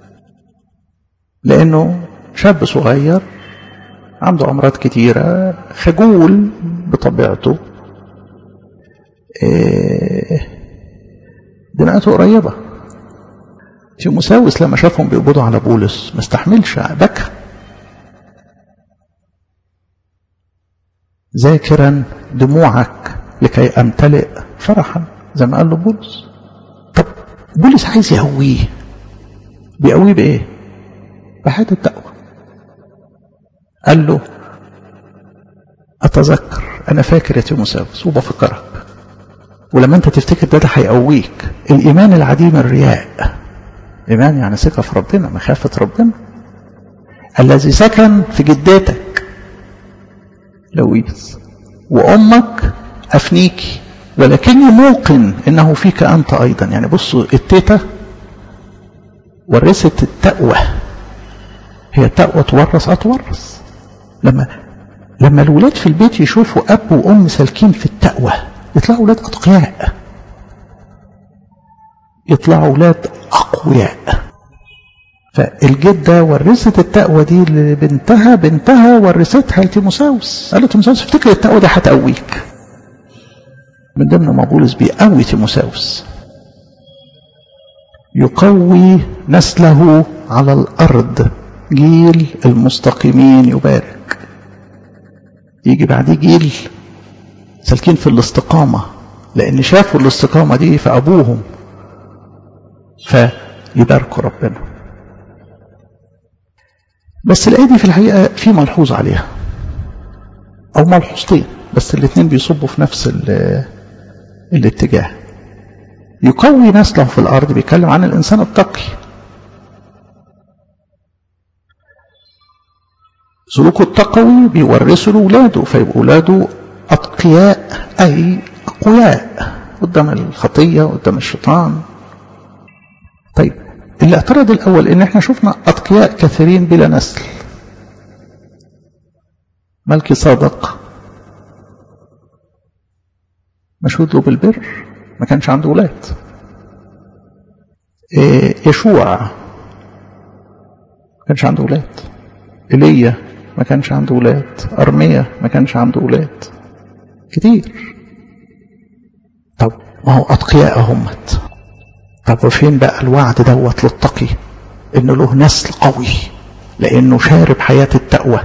لأنه شاب صغير عنده أمراض كتيرة خجول بطبيعته إيه دماغته قريبة تيموساوس لما شافهم بيقبضوا على بولس ما استحملش بكى ذاكرا دموعك لكي امتلئ فرحا زي ما قال له بولس طب بولس عايز يهويه بيقويه بايه بحياة التقوى قال له اتذكر انا فاكر يا تيموساوس وبفكرك ولما انت تفتكر ده ده هيقويك الايمان العديم الرياء ايمان يعني ثقه في ربنا مخافه ربنا الذي سكن في جدتك لويس وامك افنيكي ولكني موقن انه فيك انت ايضا يعني بصوا التيتا ورثت التقوى هي التقوى تورث اتورث لما لما الولاد في البيت يشوفوا اب وام سالكين في التقوى يطلعوا ولاد اتقياء يطلعوا ولاد اقوياء فالجدة ورثت التقوى دي لبنتها بنتها ورثتها لتيموساوس قالت تيموساوس افتكر التقوى دي هتقويك من ضمن ما بولس بيقوي تيموساوس يقوي نسله على الأرض جيل المستقيمين يبارك يجي بعديه جيل سالكين في الاستقامة لأن شافوا الاستقامة دي في أبوهم فيباركوا ربنا بس الآية دي في الحقيقة في ملحوظ عليها أو ملحوظتين بس الاثنين بيصبوا في نفس الاتجاه يقوي نسله في الأرض بيتكلم عن الإنسان التقي سلوكه التقوي بيورثه لأولاده فيبقوا أولاده أتقياء أي أقوياء قدام الخطية قدام الشيطان طيب الاعتراض الأول إن احنا شفنا أتقياء كثيرين بلا نسل ملكي صادق مشهود له بالبر ما كانش عنده ولاد إيه يشوع ما كانش عنده ولاد ايليا ما كانش عنده ولاد ارميا ما كانش عنده ولاد كتير طب ما هو اتقياء همت طب وفين بقى الوعد دوت للتقي انه له نسل قوي لانه شارب حياه التقوى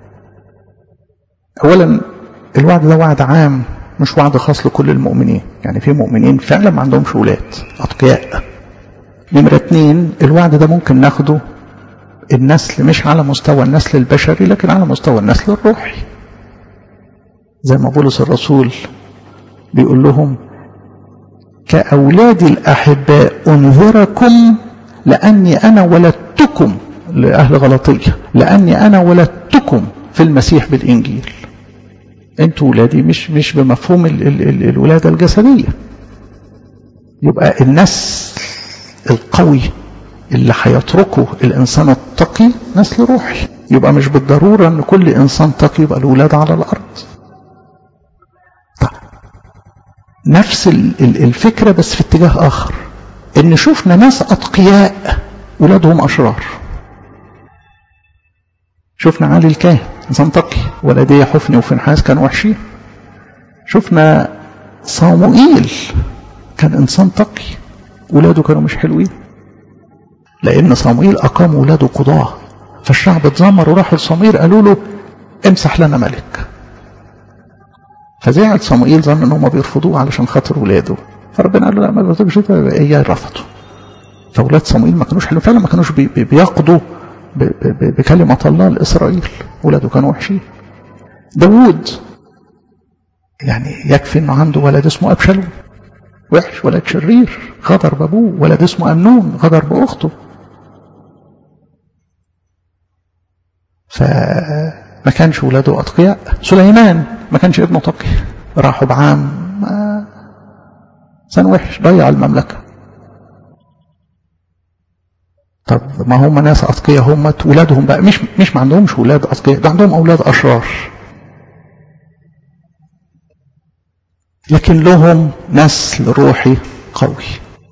اولا الوعد ده وعد عام مش وعد خاص لكل المؤمنين يعني في مؤمنين فعلا ما عندهمش ولاد اتقياء نمرة اتنين الوعد ده ممكن ناخده النسل مش على مستوى النسل البشري لكن على مستوى النسل الروحي زي ما بولس الرسول بيقول لهم كأولادي الأحباء أنذركم لأني أنا ولدتكم لأهل غلطية لأني أنا ولدتكم في المسيح بالإنجيل انتوا ولادي مش مش بمفهوم ال ال ال الولادة الجسدية يبقى النسل القوي اللي هيتركه الإنسان التقي نسل روحي يبقى مش بالضرورة أن كل إنسان تقي يبقى الولادة على الأرض طيب نفس الفكرة بس في اتجاه آخر إن شفنا ناس أتقياء ولادهم أشرار شفنا علي الكاهن إنسان تقي ولدي حفني وفنحاس كانوا وحشين شفنا صاموئيل كان إنسان تقي ولاده كانوا مش حلوين لأن صموئيل أقام ولاده قضاة فالشعب اتذمر وراحوا لصموئيل قالوا له امسح لنا ملك فزعل صموئيل ظن ان هم بيرفضوه علشان خاطر ولاده فربنا قال له لا ما بتقولش اياه رفضوا فاولاد صموئيل ما كانوش حلوين فعلا ما كانوش بي بيقضوا بكلمة الله لإسرائيل ولاده كانوا وحشين داوود يعني يكفي انه عنده ولد اسمه ابشالوم وحش ولد شرير غدر بابوه ولد اسمه امنون غدر باخته فما كانش ولاده اتقياء سليمان ما كانش ابنه تقي راحوا بعام سنة وحش ضيع المملكة طب ما هم ناس أتقياء هم ولادهم بقى مش مش ما عندهمش ولاد أتقياء ده عندهم أولاد أشرار لكن لهم نسل روحي قوي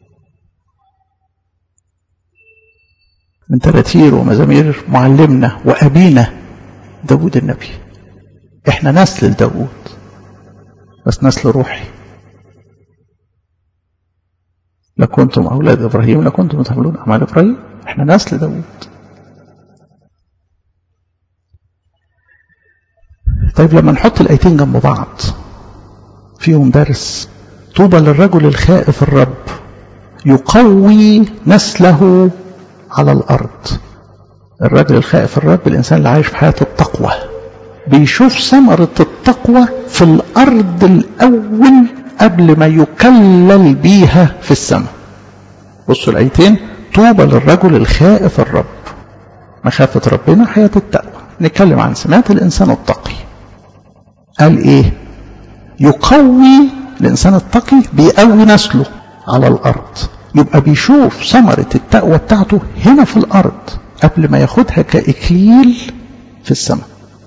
من تراتير ومزامير معلمنا وأبينا داود النبي احنا نسل لداود بس نسل روحي لكنتم أولاد إبراهيم لكنتم تعملون أعمال إبراهيم احنا نسل داود طيب لما نحط الآيتين جنب بعض فيهم درس طوبى للرجل الخائف الرب يقوي نسله على الأرض الرجل الخائف الرب الإنسان اللي عايش في حياة التقوى بيشوف ثمرة التقوى في الأرض الأول قبل ما يكلل بيها في السماء بصوا الآيتين طوبى للرجل الخائف الرب مخافة ربنا حياة التقوى نتكلم عن سمات الإنسان التقي قال إيه يقوي الإنسان التقي بيقوي نسله على الأرض يبقى بيشوف ثمرة التقوى بتاعته هنا في الأرض قبل ما ياخدها كإكليل في السماء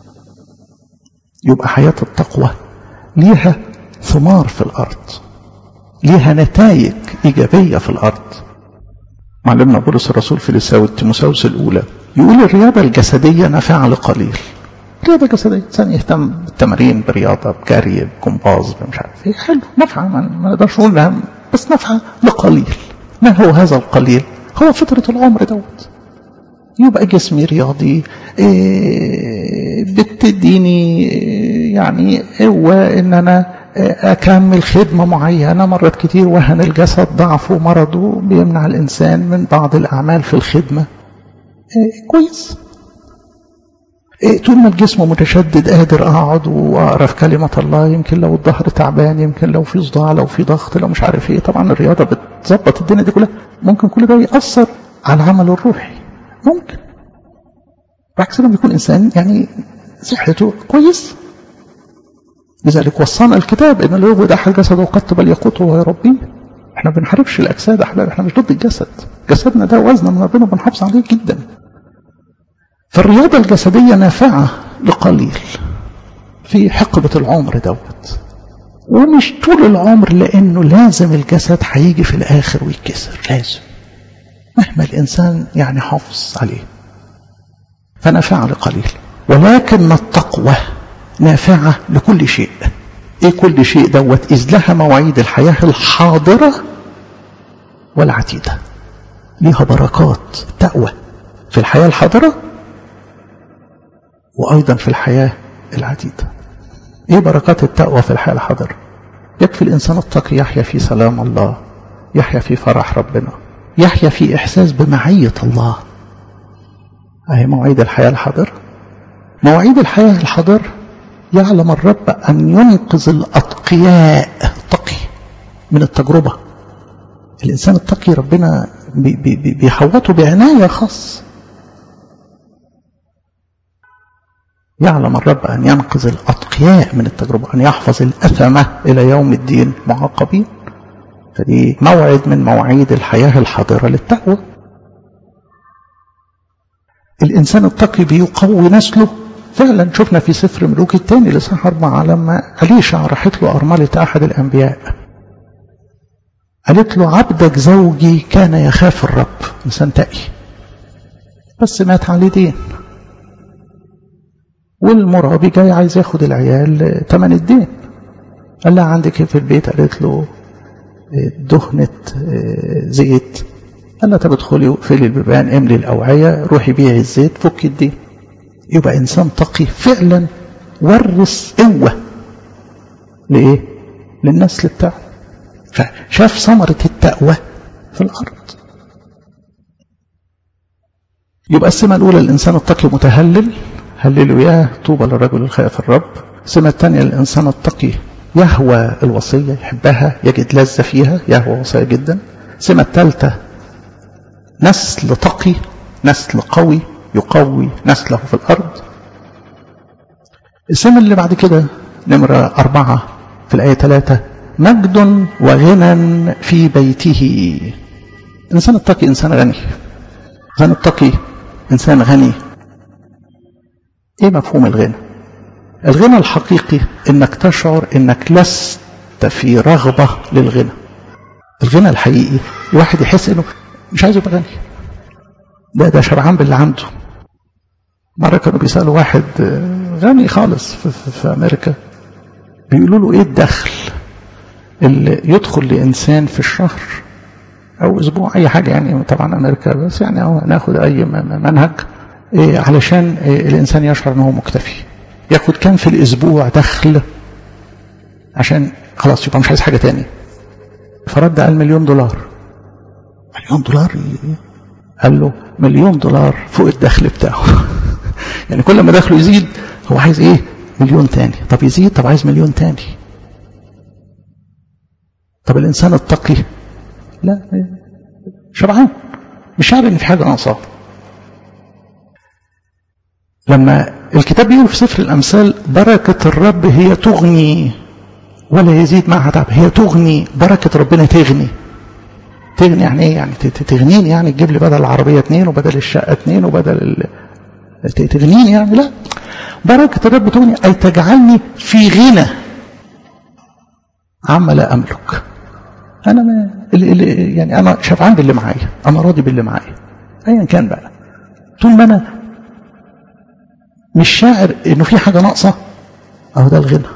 يبقى حياة التقوى ليها ثمار في الأرض ليها نتائج إيجابية في الأرض معلمنا بولس الرسول في رسالة تيموساوس الأولى يقول الرياضة الجسدية نافعة لقليل رياضة جسدية إنسان يهتم بالتمارين برياضة بجري بجمباز مش عارف ايه حلو نافعة ما نقدرش نقول بس نافعة لقليل ما هو هذا القليل هو فترة العمر دوت يبقى جسمي رياضي إيه بتديني يعني قوة ان انا اكمل خدمة معينة مرات كتير وهن الجسد ضعفه ومرضه بيمنع الانسان من بعض الاعمال في الخدمة إيه كويس إيه طول ما الجسم متشدد قادر اقعد واقرا في كلمة الله يمكن لو الظهر تعبان يمكن لو في صداع لو في ضغط لو مش عارف ايه طبعا الرياضة بتظبط الدنيا دي كلها ممكن كل ده يأثر على العمل الروحي ممكن بعكس لما يكون إنسان يعني صحته كويس لذلك وصانا الكتاب ان اللي يبغض احد جسده قد بل يقوته ويربيه احنا ما بنحاربش الاجساد احنا احنا مش ضد الجسد جسدنا ده وزن من ربنا بنحافظ عليه جدا فالرياضه الجسديه نافعه لقليل في حقبه العمر دوت ومش طول العمر لانه لازم الجسد هيجي في الاخر ويتكسر لازم مهما الانسان يعني حافظ عليه فنافعه لقليل ولكن التقوى نافعة لكل شيء ايه كل شيء دوت اذ لها مواعيد الحياة الحاضرة والعتيدة ليها بركات تقوى في الحياة الحاضرة وايضا في الحياة العتيدة ايه بركات التقوى في الحياة الحاضرة يكفي الانسان التقي يحيا في سلام الله يحيا في فرح ربنا يحيا في احساس بمعية الله اهي مواعيد الحياة الحاضرة مواعيد الحياة الحاضرة يعلم الرب أن ينقذ الأتقياء التقي من التجربة الإنسان التقي ربنا بي بي بيحوطه بعناية خاص يعلم الرب أن ينقذ الأتقياء من التجربة أن يحفظ الأثمة إلى يوم الدين معاقبين فدي موعد من مواعيد الحياة الحاضرة للتقوى الإنسان التقي بيقوي نسله فعلا شفنا في سفر ملوك الثاني لصح أربعة لما أليشع راحت له أرملة أحد الأنبياء قالت له عبدك زوجي كان يخاف الرب إنسان تقي بس مات عليه دين والمرابي جاي عايز ياخد العيال تمن الدين قال لها عندك ايه في البيت قالت له دهنة زيت قال لها طب ادخلي واقفلي البيبان املي الأوعية روحي بيعي الزيت فكي الدين يبقى إنسان تقي فعلا ورث قوة لإيه؟ للنسل بتاعه فشاف ثمرة التقوى في الأرض يبقى السمة الأولى الإنسان التقي متهلل هللوا ياه طوبى للرجل الخائف الرب السمة الثانية الإنسان التقي يهوى الوصية يحبها يجد لذة فيها يهوى وصية جدا السمة الثالثة نسل تقي نسل قوي يقوي نسله في الأرض السمة اللي بعد كده نمرة أربعة في الآية ثلاثة مجد وغنى في بيته إنسان التقي إنسان غني إنسان التقي إنسان غني إيه مفهوم الغنى الغنى الحقيقي إنك تشعر إنك لست في رغبة للغنى الغنى الحقيقي الواحد يحس انه مش عايز يبقى غني ده ده شبعان باللي عنده مرة كانوا بيسألوا واحد غني خالص في, في, في أمريكا بيقولوا له إيه الدخل اللي يدخل لإنسان في الشهر أو أسبوع أي حاجة يعني طبعا أمريكا بس يعني أو ناخد أي منهج إيه علشان إيه الإنسان يشعر أنه مكتفي ياخد كام في الأسبوع دخل عشان خلاص يبقى مش عايز حاجة تاني فرد قال مليون دولار مليون دولار قال له مليون دولار فوق الدخل بتاعه يعني كل ما دخله يزيد هو عايز ايه مليون تاني طب يزيد طب عايز مليون تاني طب الانسان التقي لا شبعان مش عارف ان في حاجه ناقصاه لما الكتاب بيقول في سفر الامثال بركه الرب هي تغني ولا يزيد معها تعب هي تغني بركه ربنا تغني تغني يعني ايه يعني تغنيني يعني تجيب لي بدل العربيه اثنين وبدل الشقه اثنين وبدل تغنيني يعني لا بركة الرب تغني أي تجعلني في غنى عما لا أملك أنا ما اللي اللي يعني أنا شبعان باللي معايا أنا راضي باللي معايا أيا كان بقى طول ما أنا مش شاعر إنه في حاجة ناقصة أهو ده الغنى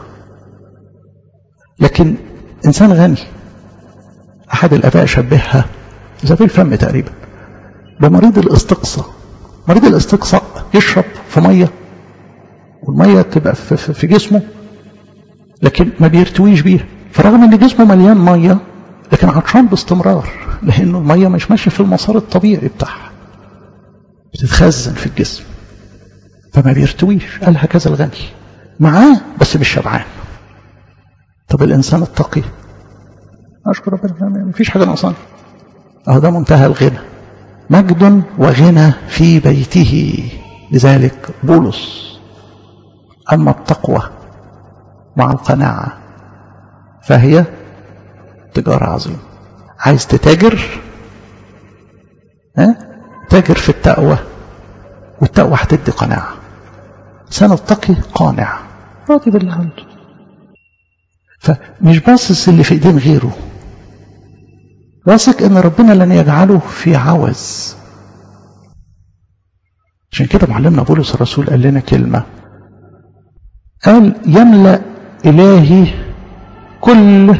لكن إنسان غني أحد الآباء شبهها زي الفم تقريبا بمريض الاستقصاء مريض الاستقصاء يشرب في ميه والميه تبقى في, في, في جسمه لكن ما بيرتويش بيها فرغم ان جسمه مليان ميه لكن عطشان باستمرار لانه الميه مش ماشيه في المسار الطبيعي بتاعها بتتخزن في الجسم فما بيرتويش قال هكذا الغني معاه بس مش شبعان طب الانسان التقي اشكر ربنا مفيش حاجه ناقصاني اهو ده منتهى الغنى مجد وغنى في بيته لذلك بولس أما التقوى مع القناعة فهي تجارة عظيمة عايز تتاجر ها؟ تاجر في التقوى والتقوى هتدي قناعة سنة التقي قانع راضي باللي عنده فمش باصص اللي في ايدين غيره واثق ان ربنا لن يجعله في عوز عشان كده معلمنا بولس الرسول قال لنا كلمة قال يملأ إلهي كل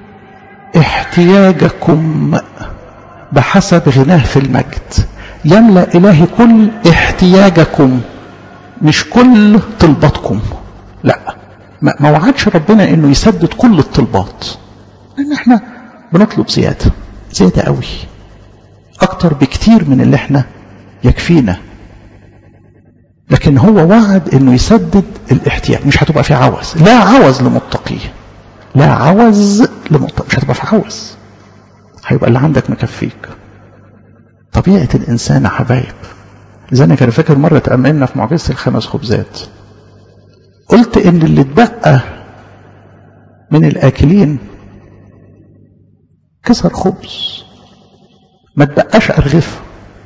احتياجكم بحسب غناه في المجد يملأ إلهي كل احتياجكم مش كل طلباتكم لا ما وعدش ربنا انه يسدد كل الطلبات لان احنا بنطلب زياده زيادة قوي أكتر بكتير من اللي احنا يكفينا لكن هو وعد انه يسدد الاحتياج مش هتبقى في عوز لا عوز لمتقي لا عوز لمتقي مش هتبقى في عوز هيبقى اللي عندك مكفيك طبيعة الإنسان يا حبايب لذلك أنا فاكر مرة تأملنا في معجزة الخمس خبزات قلت إن اللي اتبقى من الآكلين كسر خبز ما تبقاش أرغفة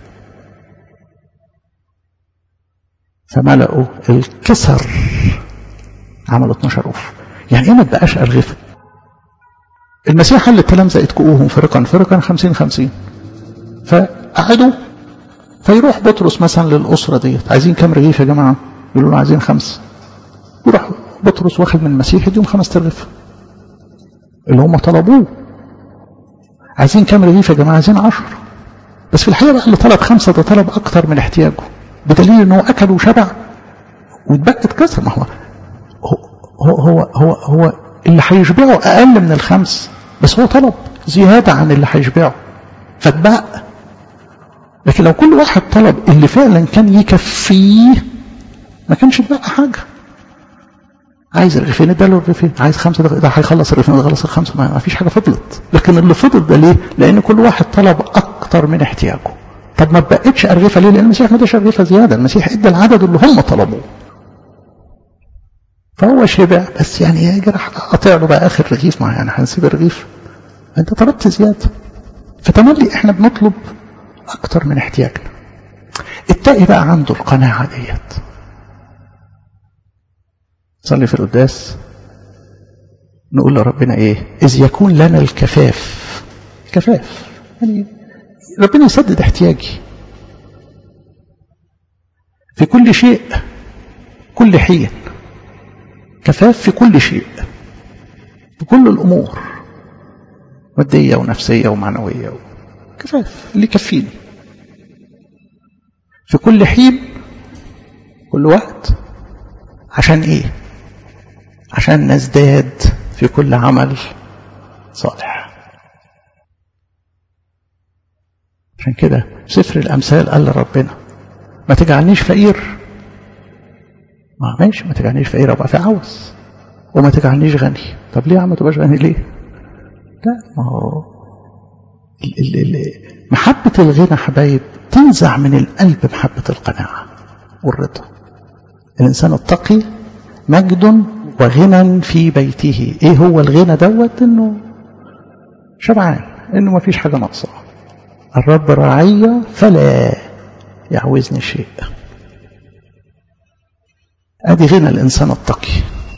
فملأوا الكسر عملوا 12 أوف يعني إيه ما تبقاش أرغفة المسيح قال للتلامذة اتكؤوهم فرقا فرقا خمسين خمسين فقعدوا فيروح بطرس مثلا للأسرة ديت عايزين كام رغيف يا جماعة يقولوا له عايزين خمسة يروح بطرس واخد من المسيح يديهم خمس ترغيف اللي هم طلبوه عايزين كام رغيف يا جماعة عايزين عشر بس في الحقيقة بقى اللي طلب خمسة ده طلب أكتر من احتياجه بدليل إن هو أكل وشبع واتبقت كسر ما هو هو هو هو, هو اللي هيشبعه أقل من الخمس بس هو طلب زيادة عن اللي هيشبعه فاتبقى لكن لو كل واحد طلب اللي فعلا كان يكفيه ما كانش اتبقى حاجة عايز الرغيفين اداله الرغيفين عايز خمسة ده هيخلص الرغيفين ده خلص الخمسة ما فيش حاجة فضلت لكن اللي فضل ده ليه لأن كل واحد طلب أكتر من احتياجه طب ما بقتش أرغفة ليه لأن المسيح ما اداش أرغفة زيادة المسيح ادى العدد اللي هم طلبوه فهو شبع بس يعني يا جرح قطع له بقى آخر رغيف ما يعني هنسيب الرغيف أنت طلبت زيادة فتملي احنا بنطلب أكتر من احتياجنا التقي بقى عنده القناعة ديت صلي في القداس نقول لربنا ايه اذ يكون لنا الكفاف كفاف يعني ربنا يسدد احتياجي في كل شيء كل حين كفاف في كل شيء في كل الامور ماديه ونفسيه ومعنويه كفاف اللي يكفيني في كل حين كل وقت عشان ايه عشان نزداد في كل عمل صالح عشان كده سفر الامثال قال لربنا ما تجعلنيش فقير ما ماشي ما تجعلنيش فقير ابقى في عوز وما تجعلنيش غني طب ليه يا عم ما تبقاش غني ليه لا ما هو ال ال ال محبة الغنى حبايب تنزع من القلب محبة القناعة والرضا الإنسان التقي مجد وغنى في بيته ايه هو الغنى دوت انه شبعان انه ما فيش حاجة ناقصة الرب راعية فلا يعوزني شيء ادي غنى الانسان التقي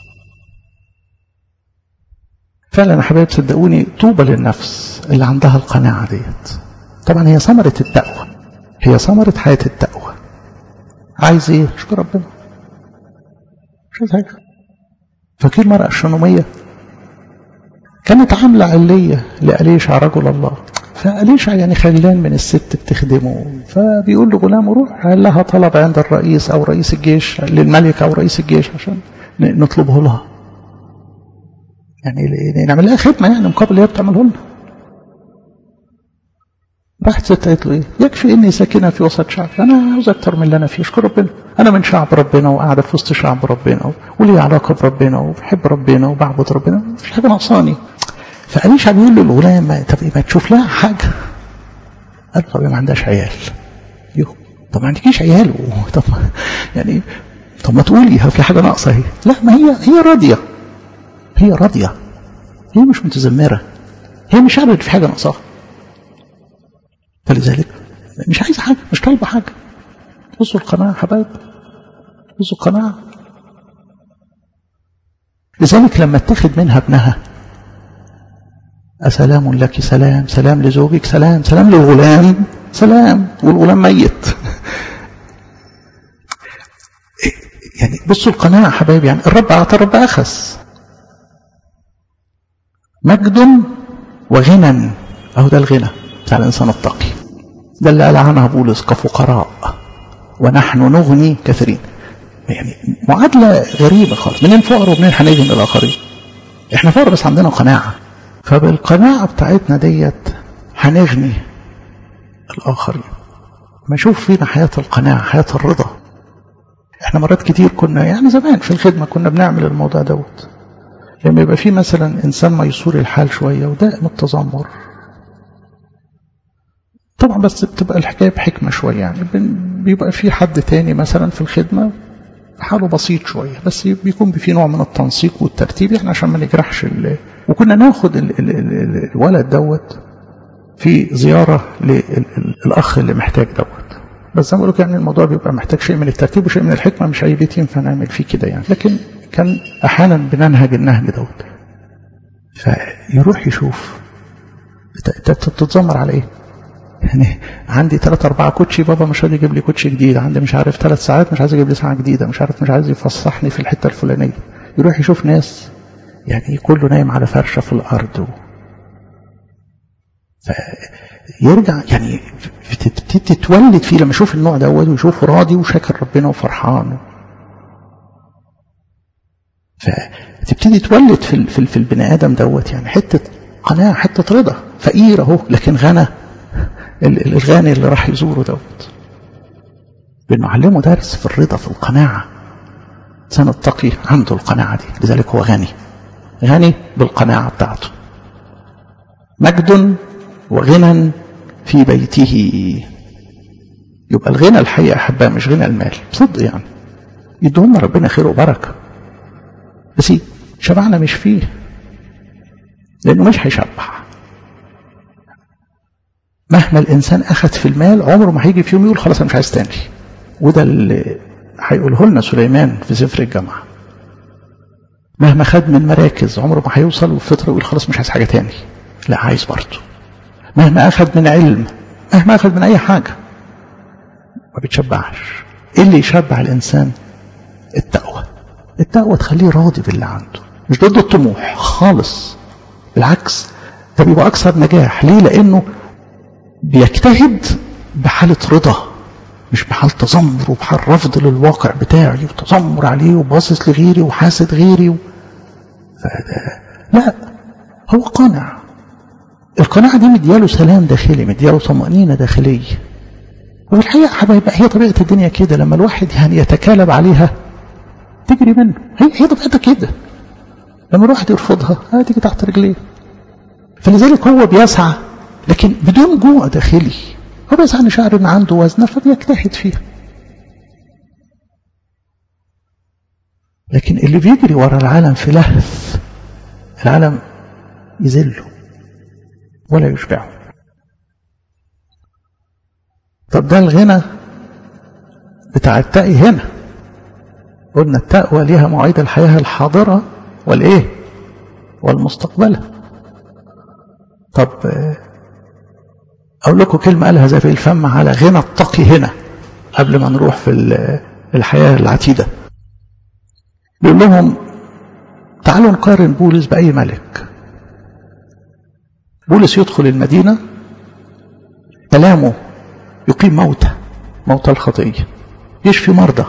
فعلا يا حبايب صدقوني طوبى للنفس اللي عندها القناعة ديت طبعا هي ثمرة التقوى هي ثمرة حياة التقوى عايز ايه اشكر ربنا مش عايز حاجة فاكر المرأة الشنومية كانت عاملة علية لأليشع رجل الله فأليشع يعني خلان من الست بتخدمه فبيقول لغلامه روح قال لها طلب عند الرئيس أو رئيس الجيش للملك أو رئيس الجيش عشان نطلبه لها يعني نعمل لها خدمة يعني مقابل اللي هي بتعمله لنا راحت ست قالت له ايه يكفي اني ساكنه في وسط شعب انا عاوز اكتر من اللي انا فيه اشكر ربنا انا من شعب ربنا وقاعده في وسط شعب ربنا ولي علاقه بربنا وبحب ربنا وبعبد ربنا مفيش حاجه ناقصاني فأليشع بيقول له الغلام طب إيه ما تشوف لها حاجه قال طب ما عندهاش عيال يو طب ما عندكيش عيال طب يعني طب ما تقولي في حاجه ناقصه اهي لا ما هي هي راضيه هي راضيه هي مش متذمره هي مش عارفه في حاجه ناقصاها فلذلك مش عايزه حاجه مش طالبه حاجه بصوا القناعه حبايب بصوا القناعه لذلك لما اتخذ منها ابنها أسلام لك سلام سلام لزوجك سلام سلام للغلام سلام والغلام ميت يعني بصوا القناعة حبايبي يعني الرب أعطى الرب أخذ مجد وغنى أهو ده الغنى بتاع الإنسان التقي ده اللي قال عنها بولس كفقراء ونحن نغني كثيرين يعني معادلة غريبة خالص منين فقر ومنين هنجن الآخرين احنا فقر بس عندنا قناعة فبالقناعة بتاعتنا ديت هنغني الآخرين ما نشوف فينا حياة القناعة حياة الرضا احنا مرات كتير كنا يعني زمان في الخدمة كنا بنعمل الموضوع دوت لما يبقى في مثلا إنسان ميسور الحال شوية ودائم التذمر طبعا بس بتبقى الحكاية بحكمة شوية يعني بيبقى في حد تاني مثلا في الخدمة حاله بسيط شوية بس بيكون في نوع من التنسيق والترتيب يعني عشان ما نجرحش وكنا ناخد ال ال ال الولد دوت في زيارة للأخ اللي محتاج دوت بس زي ما بقول يعني الموضوع بيبقى محتاج شيء من الترتيب وشيء من الحكمة مش أي بيت ينفع نعمل فيه كده يعني لكن كان أحيانا بننهج النهج دوت فيروح يشوف انت بتتذمر على ايه؟ يعني عندي ثلاثة أربعة كوتشي بابا مش راضي يجيب لي كوتشي جديد عندي مش عارف ثلاث ساعات مش عايز يجيب لي ساعة جديدة مش عارف مش عايز يفصحني في الحتة الفلانية يروح يشوف ناس يعني كله نايم على فرشة في الأرض و... فيرجع يعني تتولد فيه لما يشوف النوع دوت ويشوفه راضي وشاكر ربنا وفرحان فتبتدي تولد في في, في البني ادم دوت يعني حته قناعه حته رضا فقير اهو لكن غنى الغني اللي راح يزوره دوت بنعلمه درس في الرضا في القناعه انسان التقي عنده القناعه دي لذلك هو غني غني بالقناعه بتاعته مجد وغنى في بيته يبقى الغنى الحقيقه احبها مش غنى المال بصدق يعني يدوم ربنا خير وبركه بس شبعنا مش فيه لانه مش هيشبع مهما الانسان اخذ في المال عمره ما هيجي في يوم يقول خلاص انا مش عايز تاني وده اللي هيقوله لنا سليمان في سفر الجامعه مهما خد من مراكز عمره ما هيوصل والفطرة يقول خلاص مش عايز حاجة تاني لا عايز برضه مهما أخد من علم مهما أخد من أي حاجة ما بتشبعش إيه اللي يشبع الإنسان التقوى التقوى تخليه راضي باللي عنده مش ضد الطموح خالص بالعكس ده بيبقى أكثر نجاح ليه لأنه بيجتهد بحالة رضا مش بحال تذمر وبحال رفض للواقع بتاعي وتذمر عليه وباصص لغيري وحاسد غيري و... لا هو قانع القناعة دي مدياله سلام داخلي مدياله طمأنينة داخلية والحقيقة حبايبي هي طبيعة الدنيا كده لما الواحد يعني يتكالب عليها تجري منه هي هي طبيعتها كده لما الواحد يرفضها هتيجي تحت رجليه فلذلك هو بيسعى لكن بدون جوع داخلي هو بيسعى ان شعر ان عنده وزنه فبيجتهد فيها لكن اللي بيجري ورا العالم في لهث العالم يذله ولا يشبعه طب ده الغنى بتاع التقي هنا قلنا التقوى ليها مواعيد الحياة الحاضرة والإيه والمستقبلة طب أقول لكم كلمة قالها زي في الفم على غنى التقي هنا قبل ما نروح في الحياة العتيدة بيقول لهم تعالوا نقارن بولس بأي ملك بولس يدخل المدينة كلامه يقيم موتى موتى الخطية يشفي مرضى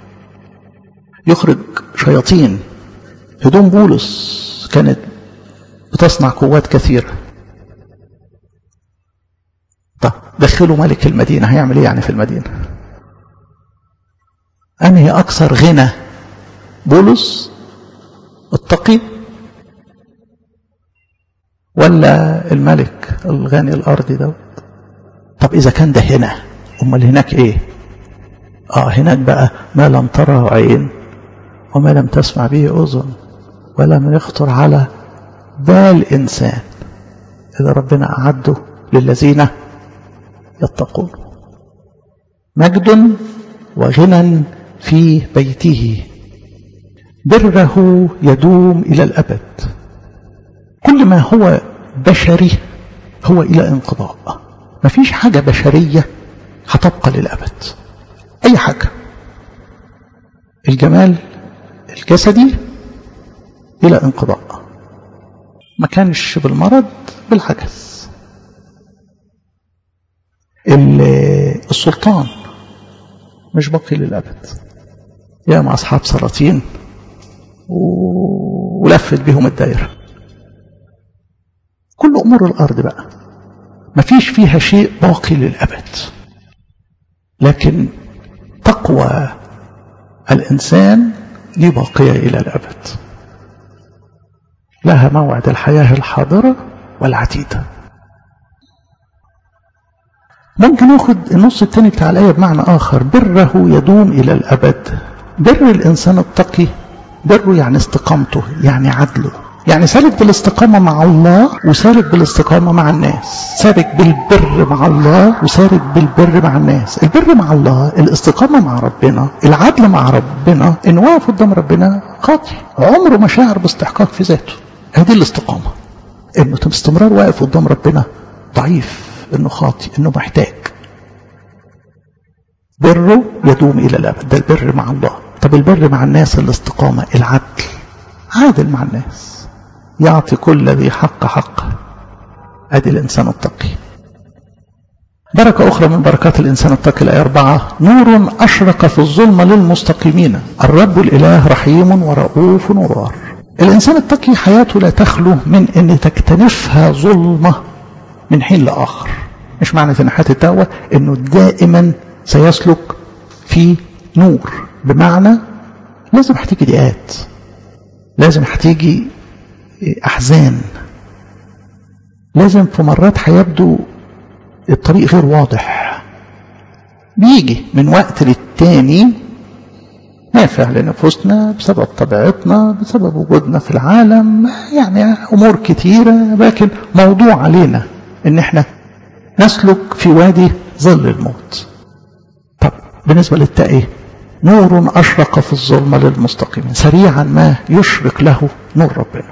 يخرج شياطين هدوم بولس كانت بتصنع قوات كثيرة طب دخلوا ملك المدينة هيعمل ايه يعني في المدينة أنهي أكثر غنى بولس التقي ولا الملك الغني الأرضي دوت طب إذا كان ده هنا أمال هناك إيه آه هناك بقى ما لم تره عين وما لم تسمع به أذن ولم يخطر على بال إنسان إذا ربنا أعده للذين يتقون مجد وغنى في بيته بره يدوم إلى الأبد كل ما هو بشري هو إلى انقضاء ما فيش حاجة بشرية هتبقى للأبد أي حاجة الجمال الجسدي إلى انقضاء ما كانش بالمرض بالعجز السلطان مش باقي للأبد يا مع أصحاب سلاطين ولفت بهم الدائرة كل أمور الأرض بقى ما فيش فيها شيء باقي للأبد لكن تقوى الإنسان دي باقية إلى الأبد لها موعد الحياة الحاضرة والعتيدة ممكن ناخد النص الثاني بتاع الآية بمعنى آخر بره يدوم إلى الأبد بر الإنسان التقي بره يعني استقامته يعني عدله يعني سالك بالاستقامة مع الله وسالك بالاستقامة مع الناس سالك بالبر مع الله وسالك بالبر مع الناس البر مع الله الاستقامة مع ربنا العدل مع ربنا إن واقف قدام ربنا خاطي عمره ما شاعر باستحقاق في ذاته هذه الاستقامة إنه باستمرار واقف قدام ربنا ضعيف إنه خاطي إنه محتاج بره يدوم إلى الأبد ده البر مع الله طب البر مع الناس الاستقامة العدل عادل مع الناس يعطي كل ذي حق حقه ادي الانسان التقي بركة أخرى من بركات الإنسان التقي الآية أربعة نور أشرق في الظلمة للمستقيمين الرب الإله رحيم ورؤوف وبار الإنسان التقي حياته لا تخلو من أن تكتنفها ظلمة من حين لآخر مش معنى في حياة التقوى أنه دائما سيسلك في نور بمعنى لازم هتيجي ضيقات لازم هتيجي أحزان لازم في مرات هيبدو الطريق غير واضح بيجي من وقت للتاني نافع لنفوسنا بسبب طبيعتنا بسبب وجودنا في العالم يعني أمور كتيرة لكن موضوع علينا إن احنا نسلك في وادي ظل الموت طب بالنسبة للتقي نور أشرق في الظلمة للمستقيمين سريعا ما يشرق له نور ربنا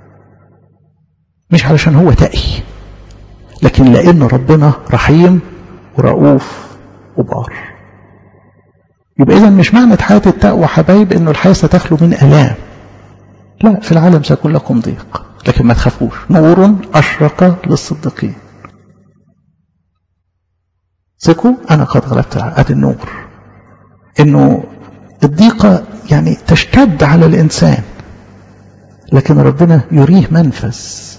مش علشان هو تقي لكن لأن ربنا رحيم ورؤوف وبار يبقى إذا مش معنى حياة التقوى حبايب إنه الحياة ستخلو من آلام لا في العالم سيكون لكم ضيق لكن ما تخافوش نور أشرق للصديقين ثقوا أنا قد غلبت أدي النور إنه الضيقة يعني تشتد على الإنسان لكن ربنا يريه منفذ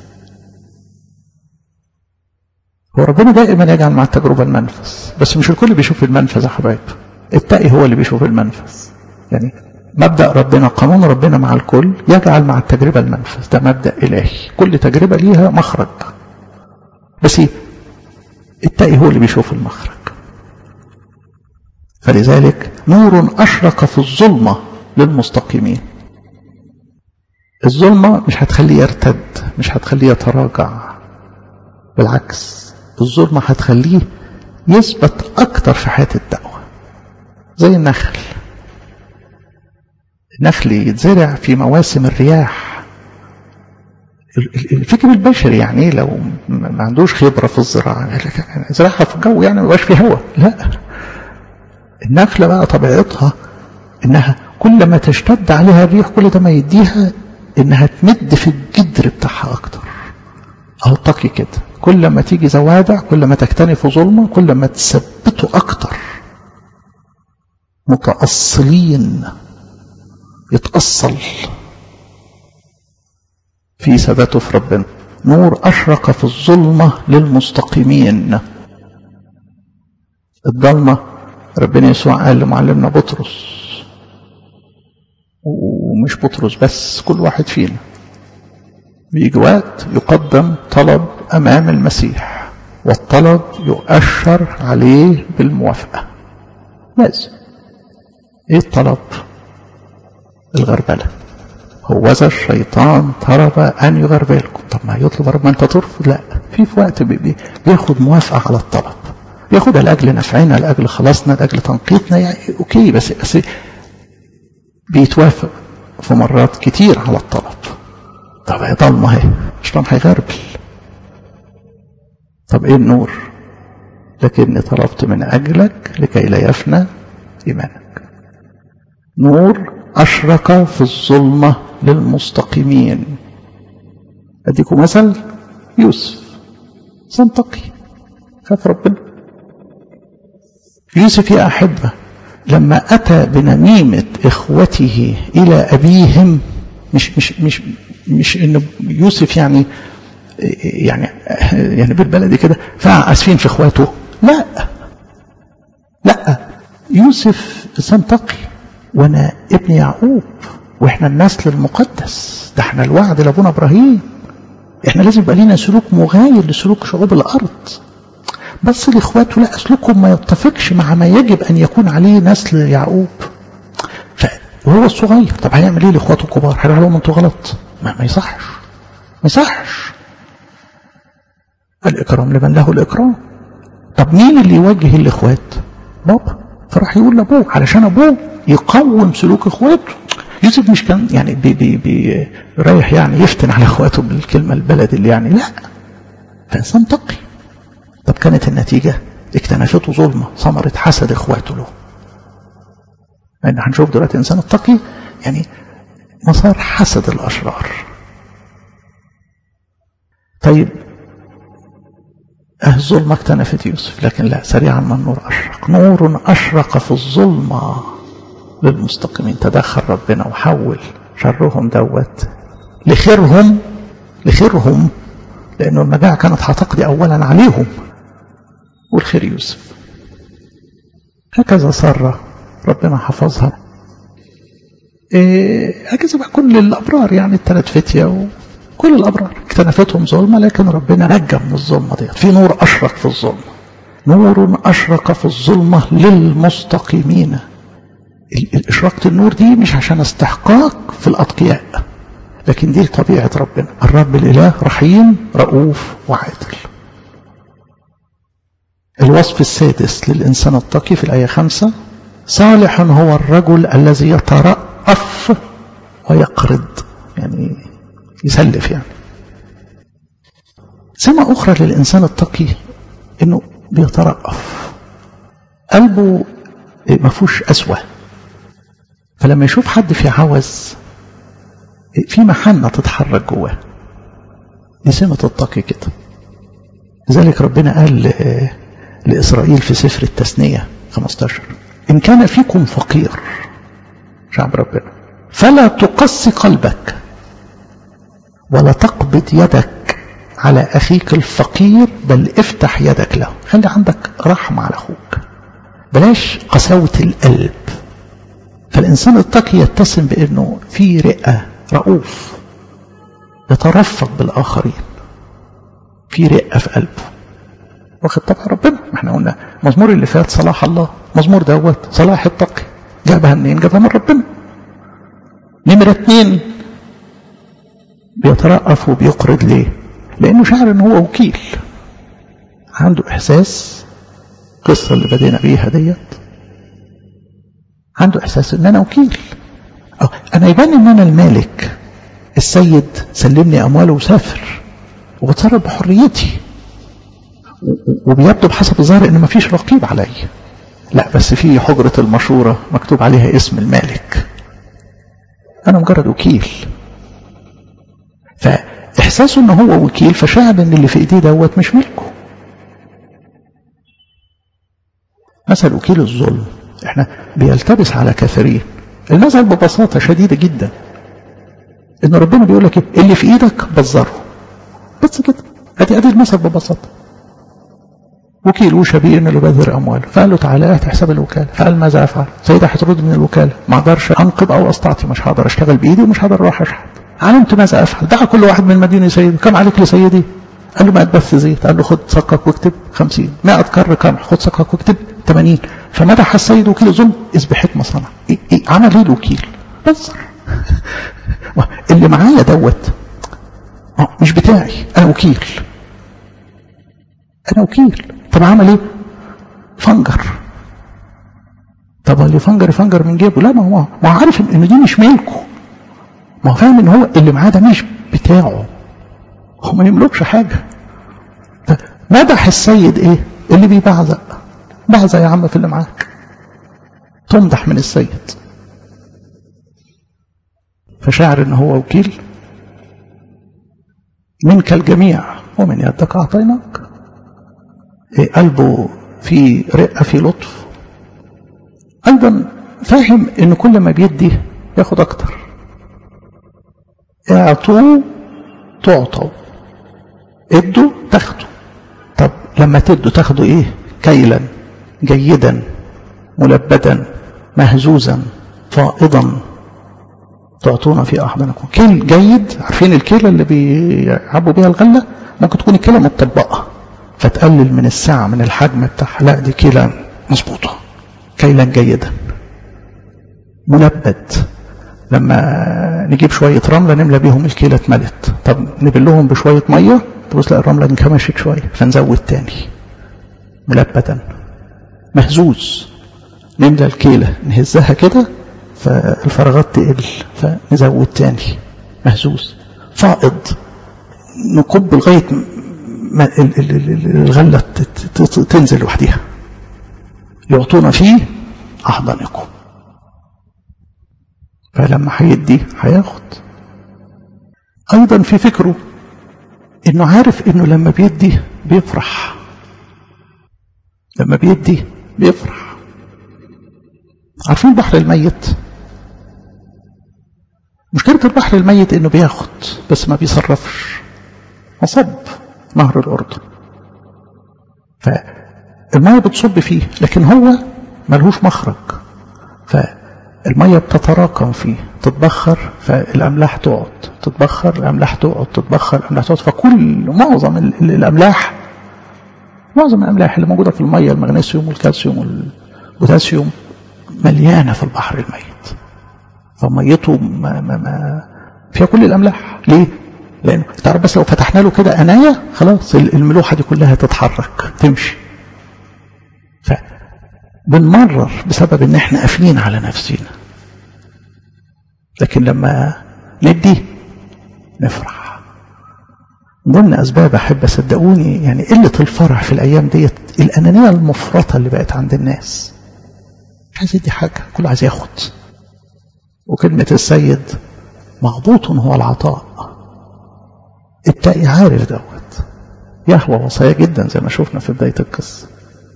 هو ربنا دائما يجعل مع التجربة المنفذ بس مش الكل بيشوف المنفذ يا حبايب التقي هو اللي بيشوف المنفذ يعني مبدأ ربنا قانون ربنا مع الكل يجعل مع التجربة المنفذ ده مبدأ إلهي كل تجربة ليها مخرج بس التقي هو اللي بيشوف المخرج فلذلك نور أشرق في الظلمة للمستقيمين الظلمة مش هتخليه يرتد مش هتخليه يتراجع بالعكس الظلمة هتخليه يثبت أكتر في حياة التقوى زي النخل النخل يتزرع في مواسم الرياح الفكر البشري يعني لو ما عندوش خبرة في الزراعة زراعها في الجو يعني ما يبقاش في هواء لا النخلة بقى طبيعتها انها كل ما تشتد عليها الريح كل ده ما يديها انها تمد في الجدر بتاعها اكتر او تقي كده كل ما تيجي زوابع كل ما تكتني في ظلمة كل ما تثبته اكتر متأصلين يتأصل في ثباته في ربنا نور أشرق في الظلمة للمستقيمين الضلمة ربنا يسوع قال لمعلمنا بطرس ومش بطرس بس كل واحد فينا بيجي وقت يقدم طلب أمام المسيح والطلب يؤشر عليه بالموافقة لازم ايه الطلب الغربلة هوذا الشيطان طلب أن يغربلكم طب ما يطلب رب ما أنت ترفض لا في في وقت بي بي بياخد موافقة على الطلب ياخدها لأجل نفعنا لأجل خلاصنا لأجل تنقيتنا يعني أوكي بس بس بيتوافق في مرات كتير على الطلب طب هي ضلمة اهي الشيطان هيغربل طب ايه النور لكني طلبت من أجلك لكي لا يفنى إيمانك نور أشرق في الظلمة للمستقيمين أديكم مثل يوسف سنتقي خاف ربنا يوسف يا أحبة لما أتى بنميمة إخوته إلى أبيهم مش مش مش مش إن يوسف يعني يعني يعني بالبلدي كده فقع أسفين في إخواته لا لا يوسف سنتقي وانا ابن يعقوب واحنا النسل المقدس ده احنا الوعد لابونا ابراهيم احنا لازم يبقى لينا سلوك مغاير لسلوك شعوب الارض بس لاخواته لا اسلوكهم ما يتفقش مع ما يجب ان يكون عليه نسل يعقوب وهو الصغير طب هيعمل ايه لاخواته الكبار هيقول لهم انتوا غلط ما, ما يصحش ما يصحش الاكرام لمن له الاكرام طب مين اللي يوجه الاخوات بابا فراح يقول لابوه علشان ابوه يقوم سلوك اخواته يوسف مش كان يعني بي بي بي رايح يعني يفتن على اخواته بالكلمه البلد اللي يعني لا فانسان تقي طب كانت النتيجه اكتنفته ظلمه ثمره حسد اخواته له لان هنشوف دلوقتي انسان التقي يعني مسار حسد الاشرار طيب الظلمة اكتنفت يوسف لكن لا سريعا ما النور أشرق نور أشرق في الظلمة للمستقيمين تدخل ربنا وحول شرهم دوت لخيرهم لخيرهم لأنه المجاعة كانت هتقضي أولا عليهم والخير يوسف هكذا صار ربنا حفظها إيه هكذا بقى كل الأبرار يعني الثلاث فتية كل الأبرار اكتنفتهم ظلمة لكن ربنا نجى من الظلمة دي في نور أشرق في الظلمة نور أشرق في الظلمة للمستقيمين الإشراقة النور دي مش عشان استحقاق في الأتقياء لكن دي طبيعة ربنا الرب الإله رحيم رؤوف وعادل الوصف السادس للإنسان التقي في الآية خمسة صالح هو الرجل الذي يترأف ويقرض يعني يسلف يعني سمة أخرى للإنسان التقي إنه بيترأف قلبه ما فيهوش قسوة فلما يشوف حد في عوز في محنة تتحرك جواه دي سمة التقي كده لذلك ربنا قال لإسرائيل في سفر التثنية 15 إن كان فيكم فقير شعب ربنا فلا تقص قلبك ولا تقبض يدك على أخيك الفقير بل افتح يدك له خلي عندك رحمة على أخوك بلاش قساوة القلب فالإنسان التقي يتسم بأنه في رئة رؤوف يترفق بالآخرين في رئة في قلبه واخد طبع ربنا احنا قلنا مزمور اللي فات صلاح الله مزمور دوت صلاح التقي جابها منين جابها من ربنا نمرة اتنين بيترأف وبيقرض ليه لانه شعر ان هو وكيل عنده احساس القصة اللي بدينا بيها ديت عنده احساس ان انا وكيل أو انا يبان ان انا المالك السيد سلمني امواله وسافر وبتصرف بحريتي وبيبدو بحسب الظاهر ان مفيش رقيب علي لا بس في حجرة المشورة مكتوب عليها اسم المالك انا مجرد وكيل فاحساسه ان هو وكيل فشعب ان اللي في ايديه دوت مش ملكه مثل وكيل الظلم احنا بيلتبس على كثيرين المثل ببساطة شديدة جدا ان ربنا بيقول لك اللي في ايدك بزره بس كده ادي ادي المثل ببساطة وكيل وشبيه انه يبذر امواله فقال له تعالى هات حساب الوكاله فقال ماذا افعل سيدي هترد من الوكاله ما اقدرش انقب او استعطي مش هقدر اشتغل بايدي ومش هقدر اروح اشحت علمت ماذا افعل دعا كل واحد من المدينه سيدي كم عليك لسيدي قال له 100 بث زيت قال له خد صكك واكتب 50 100 كر قمح خد صكك واكتب 80 فمدح السيد وكيل الظلم اذ بحكمه صنع إيه إيه عمل ايه الوكيل بزر اللي معايا دوت مش بتاعي انا وكيل انا وكيل طب عمل ايه فنجر طب اللي فنجر يفنجر من جيبه لا ما هو ما هو عارف ان دي مش ملكه ما هو فاهم ان هو اللي معاه ده مش بتاعه هو ما يملكش حاجه مدح السيد ايه اللي بيبعزق بعزق يا عم في اللي معاك تمدح من السيد فشاعر ان هو وكيل منك الجميع ومن يدك اعطيناك قلبه في رقة في لطف أيضا فاهم إن كل ما بيدي ياخد أكتر اعطوه تعطوا ادوا تاخدوا طب لما تدوا تاخدوا ايه كيلا جيدا ملبدا مهزوزا فائضا تعطونا في أحضانكم كيل جيد عارفين الكيلة اللي بيعبوا بيها الغلة ممكن تكون الكيلة متطبقة فتقلل من السعة من الحجم بتاعها لا دي كيلة مظبوطة كيلا جيدا ملبد لما نجيب شوية رملة نملى بيهم الكيلة اتملت طب نبلهم بشوية مية تبص لا الرملة انكمشت شوية فنزود تاني ملبدا مهزوز نملى الكيلة نهزها كده فالفراغات تقل فنزود تاني مهزوز فائض نكب لغاية ما الغلة تنزل لوحدها يعطونا فيه أحضانكم فلما هيدي هياخد أيضا في فكره إنه عارف إنه لما بيدي بيفرح لما بيدي بيفرح عارفين البحر الميت مشكلة البحر الميت إنه بياخد بس ما بيصرفش مصب نهر الأردن فالمية بتصب فيه لكن هو ملهوش مخرج فالمية بتتراكم فيه تتبخر فالأملاح تقعد تتبخر الأملاح تقعد تتبخر الأملاح تقعد فكل معظم الأملاح معظم الأملاح اللي موجودة في المية المغنيسيوم والكالسيوم والبوتاسيوم مليانة في البحر الميت فميته ما ما ما فيها كل الأملاح ليه؟ لأنه تعرف بس لو فتحنا له كده أناية خلاص الملوحة دي كلها تتحرك تمشي بنمرر بسبب ان احنا قافلين على نفسنا لكن لما ندي نفرح ضمن اسباب احب صدقوني يعني قله الفرح في الايام ديت الانانيه المفرطه اللي بقت عند الناس مش عايز يدي حاجه كله عايز ياخد وكلمه السيد مغبوط هو العطاء التقي عارف دوت يهوى وصايا جدا زي ما شفنا في بدايه القصه